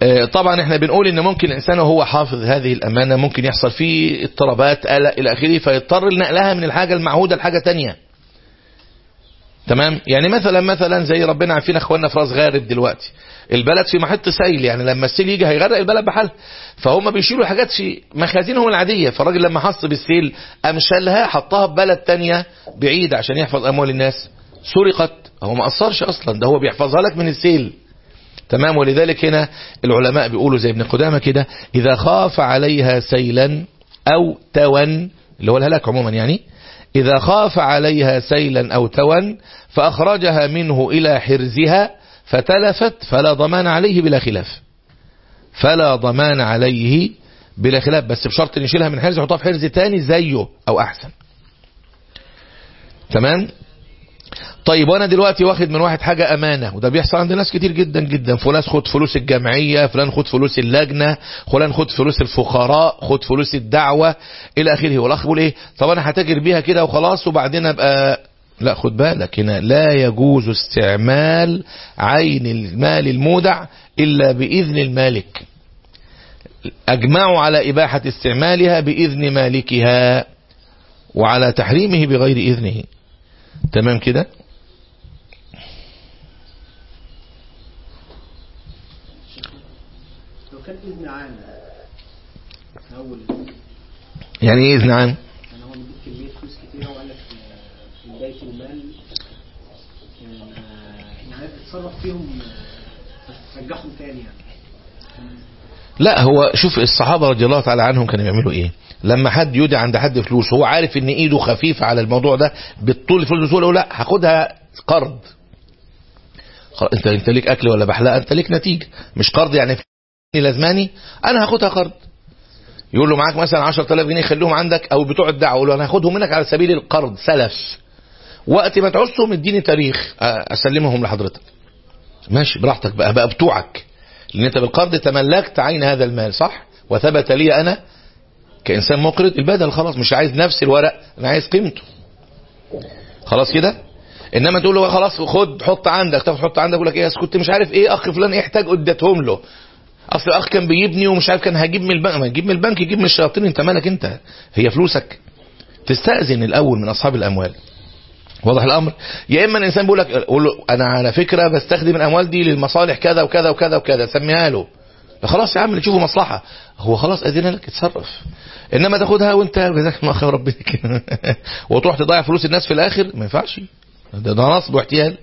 A: آه، طبعا احنا بنقول ان ممكن الانسان وهو حافظ هذه الامانة ممكن يحصل فيه اضطرابات قلق الى اخره فيضطر لنقلها من الحاجة المعهودة لحاجة تانية تمام يعني مثلا مثلا زي ربنا عارفين اخواننا في راس غارب دلوقتي البلد في محط سيل يعني لما السيل يجي هيغرق البلد بحالها فهم بيشيلوا حاجات في مخازنهم العاديه فالراجل لما حص بالسيل قام شالها حطها في بلد تانية بعيده عشان يحفظ اموال الناس سرقت هو ما قصرش اصلا ده هو بيحفظها لك من السيل تمام ولذلك هنا العلماء بيقولوا زي ابن قدامه كده اذا خاف عليها سيلا او توا اللي هو الهلاك عموما يعني إذا خاف عليها سيلا أو توا فأخرجها منه إلى حرزها فتلفت فلا ضمان عليه بلا خلاف فلا ضمان عليه بلا خلاف بس بشرط ان يشيلها من حرز يحطها في حرز تاني زيه أو أحسن تمام طيب وانا دلوقتي واخد من واحد حاجة امانة وده بيحصل عند ناس كتير جدا جدا فلان خد فلوس الجمعية فلان خد فلوس اللجنة فلان خد فلوس الفقراء خد فلوس الدعوة الى اخره والاخ بيقول ايه طب انا هتاجر بيها كده وخلاص وبعدين ابقى لا خد بالك هنا لا يجوز استعمال عين المال المودع الا باذن المالك اجمعوا على اباحة استعمالها باذن مالكها وعلى تحريمه بغير اذنه تمام كده
D: لو كان إذن عام أول
A: يعني ايه اذن عام
D: يعني هو مديك كمية فلوس كتيرة وقال لك آه، في بداية المال آه، يعني تتصرف فيهم آه، بس ترجعهم تاني يعني
A: لا هو شوف الصحابة رضي الله تعالى عنهم كانوا بيعملوا ايه لما حد يدعي عند حد فلوس هو عارف ان ايده خفيفة على الموضوع ده بالطول الفلوس بسهولة لا هاخدها قرض خلاص، انت انت ليك اكل ولا بحلقة انت ليك نتيجة مش قرض يعني لازماني انا هاخدها قرض يقول له معاك مثلا 10000 جنيه خليهم عندك او بتوع الدعوه يقول له انا هاخدهم منك على سبيل القرض سلف وقت ما تعوزهم اديني تاريخ أ- اسلمهم لحضرتك ماشي براحتك بقى بقى بتوعك لان انت بالقرض تملكت عين هذا المال صح وثبت لي انا كانسان مقرض البدل خلاص مش عايز نفس الورق انا عايز قيمته خلاص كده انما تقول له خلاص خد حط عندك تاخد حط عندك يقول لك ايه أصل كنت مش عارف ايه اخ فلان يحتاج اديتهم له اصل الاخ كان بيبني ومش عارف كان هجيب من البنك ما يجيب من البنك يجيب من الشياطين انت مالك انت هي فلوسك تستأذن الاول من اصحاب الاموال واضح الامر يا اما الانسان بيقول لك قول له انا على فكره بستخدم الاموال دي للمصالح كذا وكذا وكذا وكذا سميها له خلاص يا عم تشوفوا مصلحه هو خلاص اذن لك اتصرف انما تاخدها وانت جزاك الله خير ربنا كده وتروح تضيع فلوس الناس في الاخر ما ينفعش ده, ده نصب واحتيال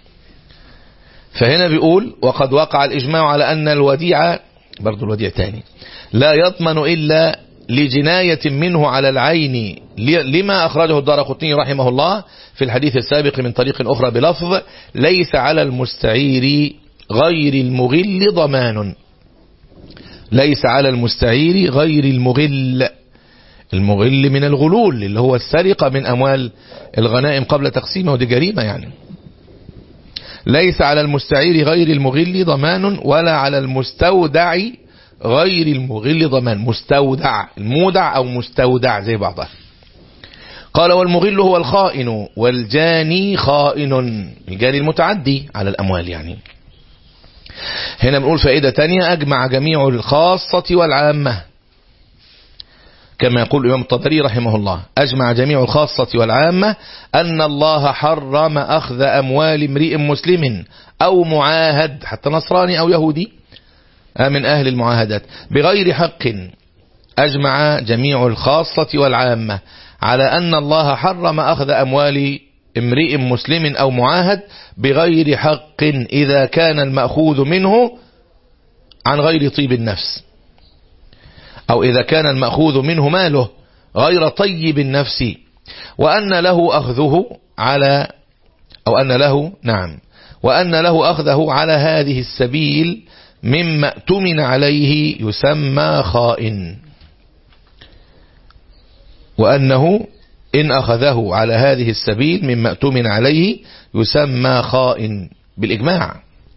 A: فهنا بيقول وقد وقع الإجماع على أن الوديعة برضو الوديع تاني لا يضمن إلا لجناية منه على العين ل- لما أخرجه الدار قطني رحمه الله في الحديث السابق من طريق أخرى بلفظ ليس على المستعير غير المغل ضمان ليس على المستعير غير المغل المغل من الغلول اللي هو السرقة من أموال الغنائم قبل تقسيمه ودي جريمة يعني ليس على المستعير غير المغل ضمان ولا على المستودع غير المغل ضمان مستودع المودع أو مستودع زي بعضها قال والمغل هو الخائن والجاني خائن الجاني المتعدي على الأموال يعني هنا بنقول فائدة تانية أجمع جميع الخاصة والعامة كما يقول الإمام الطبري رحمه الله أجمع جميع الخاصة والعامة أن الله حرم أخذ أموال امرئ مسلم أو معاهد حتى نصراني أو يهودي من أهل المعاهدات بغير حق أجمع جميع الخاصة والعامة على أن الله حرم أخذ أموال امرئ مسلم أو معاهد بغير حق إذا كان المأخوذ منه عن غير طيب النفس أو إذا كان المأخوذ منه ماله غير طيب النفس وأن له أخذه على أو أن له نعم وأن له أخذه على هذه السبيل مما اؤتمن عليه يسمى خائن وأنه إن أخذه على هذه السبيل مما اؤتمن عليه يسمى خائن بالإجماع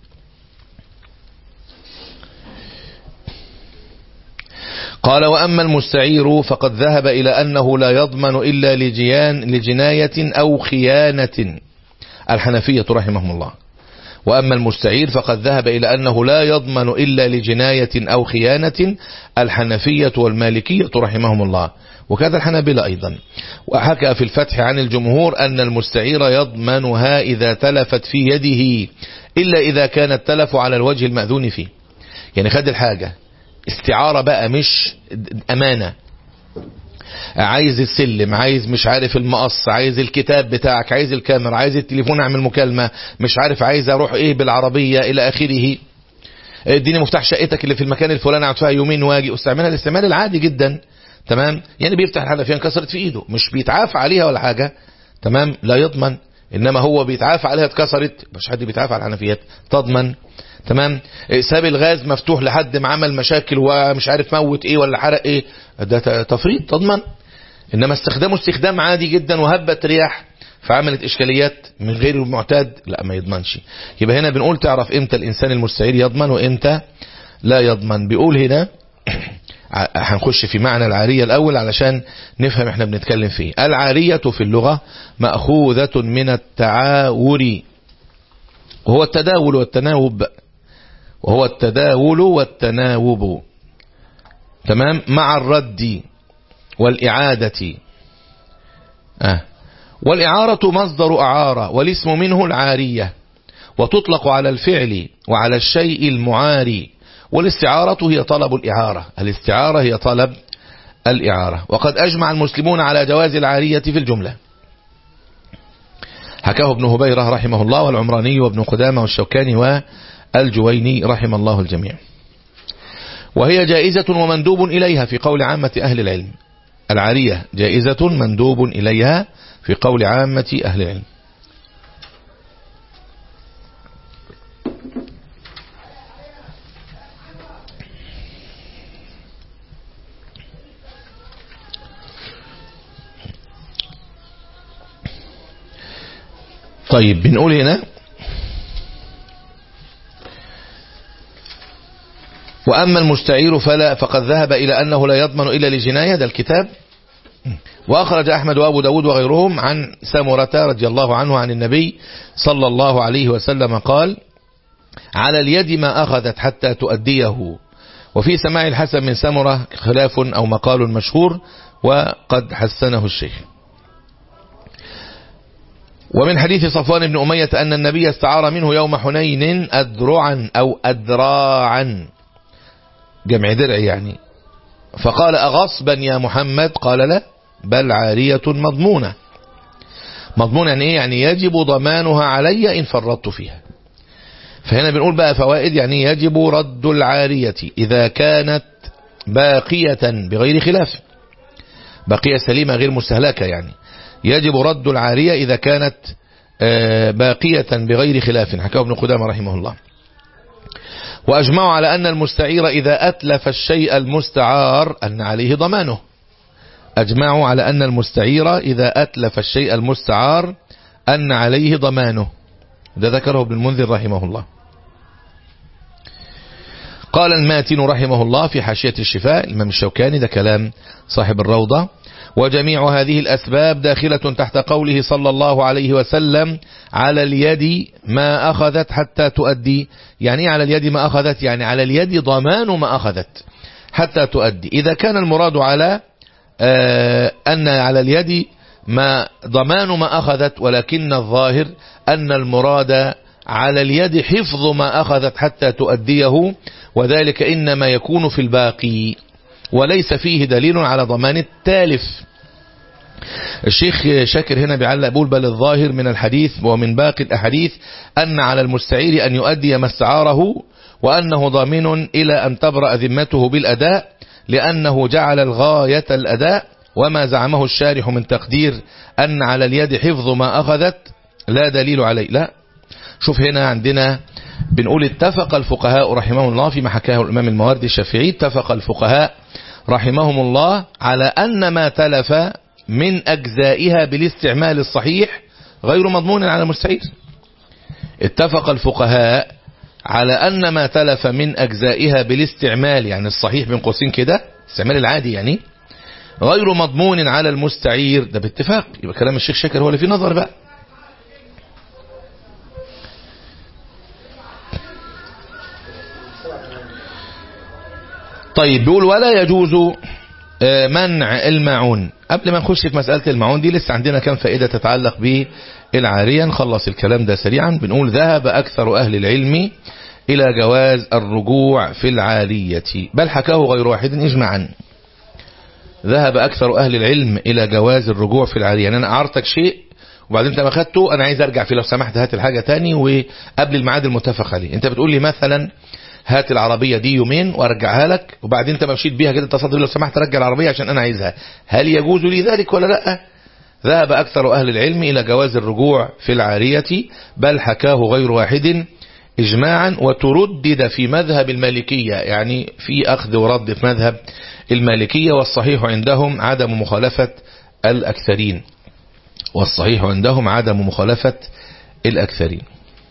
A: قال وأما المستعير فقد ذهب إلى أنه لا يضمن إلا لجيان لجناية أو خيانة الحنفية رحمهم الله وأما المستعير فقد ذهب إلى أنه لا يضمن إلا لجناية أو خيانة الحنفية والمالكية رحمهم الله وكذا الحنابلة أيضا وحكى في الفتح عن الجمهور أن المستعير يضمنها إذا تلفت في يده إلا إذا كان التلف على الوجه المأذون فيه يعني خد الحاجة استعارة بقى مش أمانة عايز السلم عايز مش عارف المقص عايز الكتاب بتاعك عايز الكاميرا عايز التليفون اعمل مكالمة مش عارف عايز اروح ايه بالعربية الى اخره اديني مفتاح شقتك اللي في المكان الفلاني اقعد فيها يومين واجي استعملها الاستعمال العادي جدا تمام يعني بيفتح الحنفيه انكسرت في ايده مش بيتعافى عليها ولا حاجة تمام لا يضمن انما هو بيتعافى عليها اتكسرت مش حد بيتعافى على الحنفيات تضمن تمام ساب الغاز مفتوح لحد ما عمل مشاكل ومش عارف موت ايه ولا حرق ايه ده تفريط تضمن انما استخدامه استخدام عادي جدا وهبت رياح فعملت اشكاليات من غير المعتاد لا ما يضمنش يبقى هنا بنقول تعرف امتى الانسان المستعير يضمن وامتى لا يضمن بيقول هنا هنخش في معنى العارية الاول علشان نفهم احنا بنتكلم فيه العارية في اللغة مأخوذة من التعاور وهو التداول والتناوب وهو التداول والتناوب تمام مع الرد والإعادة آه. والإعارة مصدر أعارة والاسم منه العارية وتطلق على الفعل وعلى الشيء المعاري والاستعارة هي طلب الإعارة الاستعارة هي طلب الإعارة وقد أجمع المسلمون على جواز العارية في الجملة حكاه ابن هبيرة رحمه الله والعمراني وابن قدامة والشوكاني والجويني رحم الله الجميع وهي جائزة ومندوب إليها في قول عامة أهل العلم العارية جائزة مندوب إليها في قول عامة أهل العلم طيب بنقول هنا وأما المستعير فلا فقد ذهب إلى أنه لا يضمن إلا لجناية ده الكتاب وأخرج أحمد وأبو داود وغيرهم عن سامرة رضي الله عنه عن النبي صلى الله عليه وسلم قال على اليد ما أخذت حتى تؤديه وفي سماع الحسن من سمرة خلاف أو مقال مشهور وقد حسنه الشيخ ومن حديث صفوان بن أمية أن النبي استعار منه يوم حنين أدرعا أو أدراعا جمع درع يعني فقال أغصبا يا محمد قال لا بل عارية مضمونة مضمونة يعني ايه يعني يجب ضمانها علي إن فرطت فيها فهنا بنقول بقى فوائد يعني يجب رد العارية إذا كانت باقية بغير خلاف باقية سليمة غير مستهلكة يعني يجب رد العارية إذا كانت باقية بغير خلاف حكاه ابن قدامة رحمه الله وأجمعوا على أن المستعير إذا أتلف الشيء المستعار أن عليه ضمانه أجمعوا على أن المستعير إذا أتلف الشيء المستعار أن عليه ضمانه ده ذكره ابن المنذر رحمه الله قال الماتن رحمه الله في حاشية الشفاء الإمام الشوكاني ده كلام صاحب الروضة وجميع هذه الأسباب داخلة تحت قوله صلى الله عليه وسلم على اليد ما أخذت حتى تؤدي يعني على اليد ما أخذت يعني على اليد ضمان ما أخذت حتى تؤدي إذا كان المراد على آه أن على اليد ما ضمان ما أخذت ولكن الظاهر أن المراد على اليد حفظ ما أخذت حتى تؤديه وذلك إنما يكون في الباقي وليس فيه دليل على ضمان التالف الشيخ شاكر هنا بيعلق بيقول بل الظاهر من الحديث ومن باقي الأحاديث أن على المستعير أن يؤدي ما استعاره وأنه ضامن إلى أن تبرأ ذمته بالأداء لأنه جعل الغاية الأداء وما زعمه الشارح من تقدير أن على اليد حفظ ما أخذت لا دليل عليه لا شوف هنا عندنا بنقول اتفق الفقهاء رحمهم الله فيما حكاه الإمام المواردي الشافعي اتفق الفقهاء رحمهم الله على أن ما تلف من أجزائها بالاستعمال الصحيح غير مضمون على المستعير اتفق الفقهاء على أن ما تلف من أجزائها بالاستعمال يعني الصحيح بين قوسين كده استعمال العادي يعني غير مضمون على المستعير ده باتفاق يبقى كلام الشيخ شاكر هو اللي فيه نظر بقى طيب بيقول ولا يجوز آه، منع الماعون قبل ما نخش في مسألة الماعون دي لسه عندنا كم فائدة تتعلق بالعارية نخلص الكلام ده سريعا بنقول ذهب أكثر أهل العلم إلى جواز الرجوع في العارية بل حكاه غير واحد إجماعا ذهب أكثر أهل العلم إلى جواز الرجوع في العارية يعني أنا أعرتك شيء وبعدين انت ما خدته انا عايز ارجع فيه لو سمحت هات الحاجة تاني وقبل الميعاد المتفق عليه انت بتقول لي مثلا هات العربية دي يومين وارجعها لك وبعدين انت مشيت بيها كده اتصلت بي لو سمحت رجع العربية عشان انا عايزها هل يجوز لي ذلك ولا لا ذهب اكثر اهل العلم الى جواز الرجوع في العارية بل حكاه غير واحد اجماعا وتردد في مذهب المالكية يعني في اخذ ورد في مذهب المالكية والصحيح عندهم عدم مخالفة الاكثرين والصحيح عندهم عدم مخالفة الأكثرين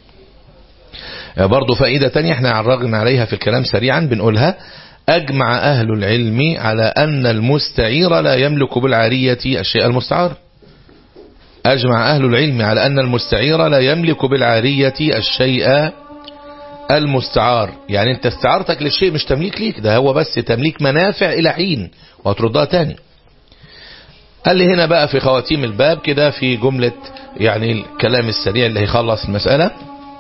A: برضو فائدة تانية احنا عرغنا عليها في الكلام سريعا بنقولها أجمع أهل العلم على أن المستعير لا يملك بالعارية الشيء المستعار أجمع أهل العلم على أن المستعير لا يملك بالعارية الشيء المستعار يعني انت استعارتك للشيء مش تمليك ليك ده هو بس تمليك منافع إلى حين وهتردها تاني قال لي هنا بقى في خواتيم الباب كده في جملة يعني الكلام السريع اللي هيخلص المسألة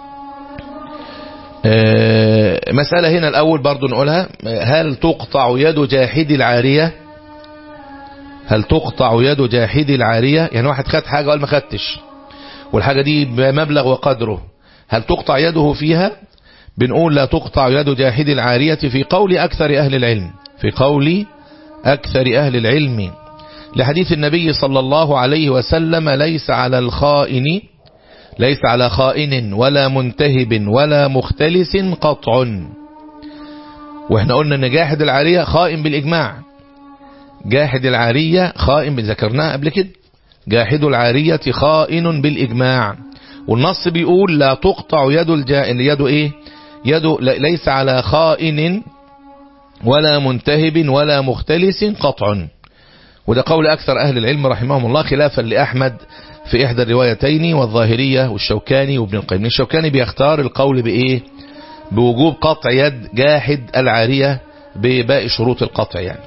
A: آه، مسألة هنا الأول برضو نقولها هل تقطع يد جاحد العارية هل تقطع يد جاحد العارية يعني واحد خد حاجة وقال ما خدتش والحاجة دي بمبلغ وقدره هل تقطع يده فيها بنقول لا تقطع يد جاحد العارية في قول أكثر أهل العلم في قول أكثر أهل العلم لحديث النبي صلى الله عليه وسلم ليس على الخائن ليس على خائن ولا منتهب ولا مختلس قطع واحنا قلنا ان جاحد العارية خائن بالإجماع جاحد العارية خائن ذكرناها قبل كده جاحد العارية خائن بالإجماع والنص بيقول لا تقطع يد الجائن يد ايه يد ليس على خائن ولا منتهب ولا مختلس قطع وده قول أكثر أهل العلم رحمهم الله خلافا لأحمد في إحدى الروايتين والظاهرية والشوكاني وابن القيم الشوكاني بيختار القول بإيه بوجوب قطع يد جاحد العارية بباقي شروط القطع يعني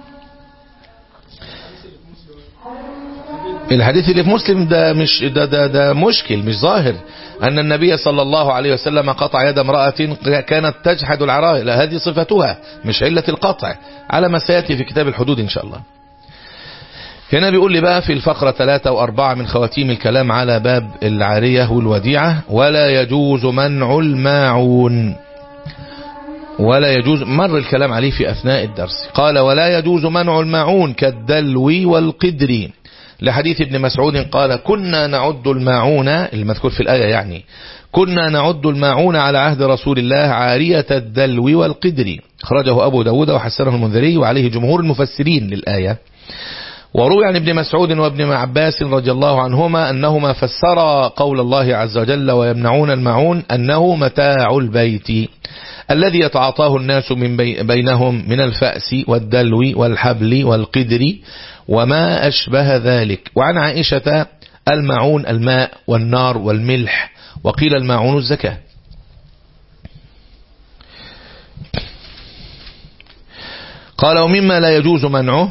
A: الحديث اللي في مسلم ده مش ده ده ده مشكل مش ظاهر أن النبي صلى الله عليه وسلم قطع يد امرأة كانت تجحد العراء لا هذه صفتها مش علة القطع على ما سيأتي في كتاب الحدود إن شاء الله هنا بيقول لي بقى في الفقرة 3 و4 من خواتيم الكلام على باب العارية والوديعة ولا يجوز منع الماعون ولا يجوز مر الكلام عليه في أثناء الدرس قال ولا يجوز منع الماعون كالدلو والقدر لحديث ابن مسعود قال كنا نعد الماعون المذكور في الآية يعني كنا نعد الماعون على عهد رسول الله عارية الدلو والقدر خرجه أبو داود وحسنه المنذري وعليه جمهور المفسرين للآية وروي عن ابن مسعود وابن عباس رضي الله عنهما أنهما فسرا قول الله عز وجل ويمنعون المعون أنه متاع البيت الذي يتعاطاه الناس من بي بينهم من الفأس والدلو والحبل والقدر وما أشبه ذلك وعن عائشة المعون الماء والنار والملح وقيل المعون الزكاة قال ومما لا يجوز منعه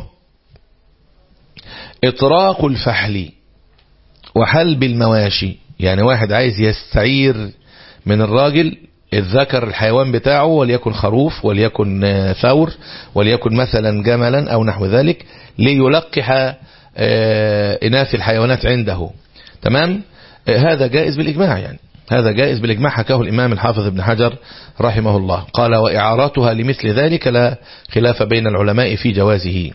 A: اطراق الفحل وحلب المواشي يعني واحد عايز يستعير من الراجل الذكر الحيوان بتاعه وليكن خروف وليكن ثور وليكن مثلا جملا أو نحو ذلك ليلقح إناث الحيوانات عنده تمام هذا جائز بالإجماع يعني هذا جائز بالإجماع حكاه الإمام الحافظ ابن حجر رحمه الله قال وإعاراتها لمثل ذلك لا خلاف بين العلماء في جوازه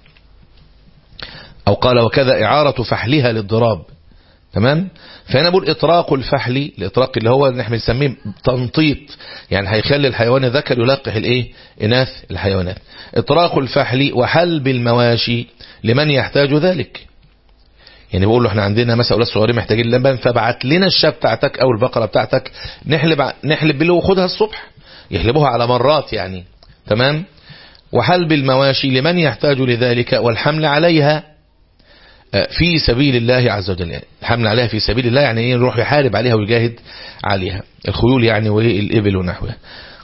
A: أو قال وكذا إعارة فحلها للضراب تمام فهنا بقول إطراق الفحل الإطراق اللي هو اللي احنا بنسميه تنطيط يعني هيخلي الحيوان الذكر يلقح الايه إناث الحيوانات إطراق الفحل وحلب المواشي لمن يحتاج ذلك يعني بقول له احنا عندنا مثلا اولاد صغيرين محتاجين لبن فبعت لنا الشاة بتاعتك او البقرة بتاعتك نحلب نحلب له وخدها الصبح يحلبوها على مرات يعني تمام وحلب المواشي لمن يحتاج لذلك والحمل عليها في سبيل الله عز وجل يعني الحمل عليها في سبيل الله يعني ايه يروح يحارب عليها ويجاهد عليها الخيول يعني والإبل ونحوها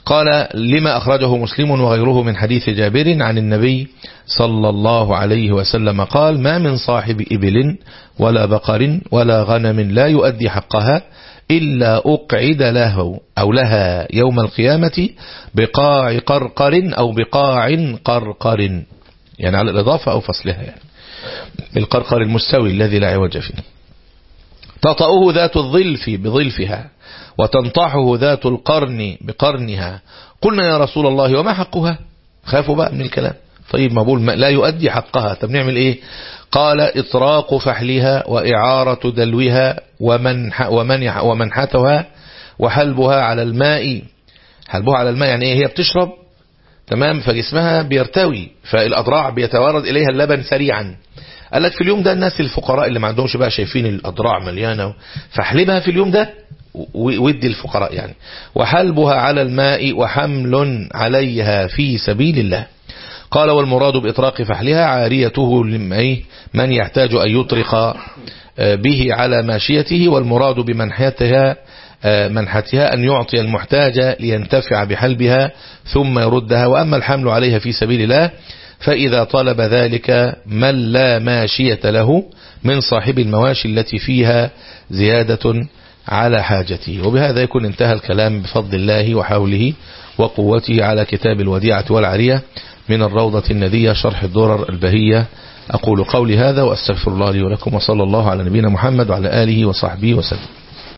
A: قال لما أخرجه مسلم وغيره من حديث جابر عن النبي صلى الله عليه وسلم قال ما من صاحب إبل ولا بقر ولا غنم لا يؤدي حقها إلا أقعد له أو لها يوم القيامة بقاع قرقر أو بقاع قرقر يعني على الإضافة أو فصلها يعني القرقر المستوي الذي لا عوج فيه تطأه ذات الظلف بظلفها وتنطحه ذات القرن بقرنها قلنا يا رسول الله وما حقها خافوا بقى من الكلام طيب ما بقول لا يؤدي حقها طب نعمل ايه قال اطراق فحلها واعارة دلوها ومنح ومنح ومنحتها وحلبها على الماء حلبها على الماء يعني ايه هي بتشرب تمام فجسمها بيرتوي فالاضراع بيتوارد اليها اللبن سريعا قال لك في اليوم ده الناس الفقراء اللي ما عندهمش بقى شايفين الاضراع مليانه فاحلبها في اليوم ده ودي الفقراء يعني وحلبها على الماء وحمل عليها في سبيل الله قال والمراد بإطراق فحلها عاريته من يحتاج أن يطرق به على ماشيته والمراد بمنحتها منحتها أن يعطي المحتاج لينتفع بحلبها ثم يردها وأما الحمل عليها في سبيل الله فإذا طلب ذلك من لا ماشية له من صاحب المواشي التي فيها زيادة على حاجته وبهذا يكون انتهى الكلام بفضل الله وحوله وقوته على كتاب الوديعة والعرية من الروضة الندية شرح الدرر البهية أقول قولي هذا وأستغفر الله لي ولكم وصلى الله على نبينا محمد وعلى آله وصحبه وسلم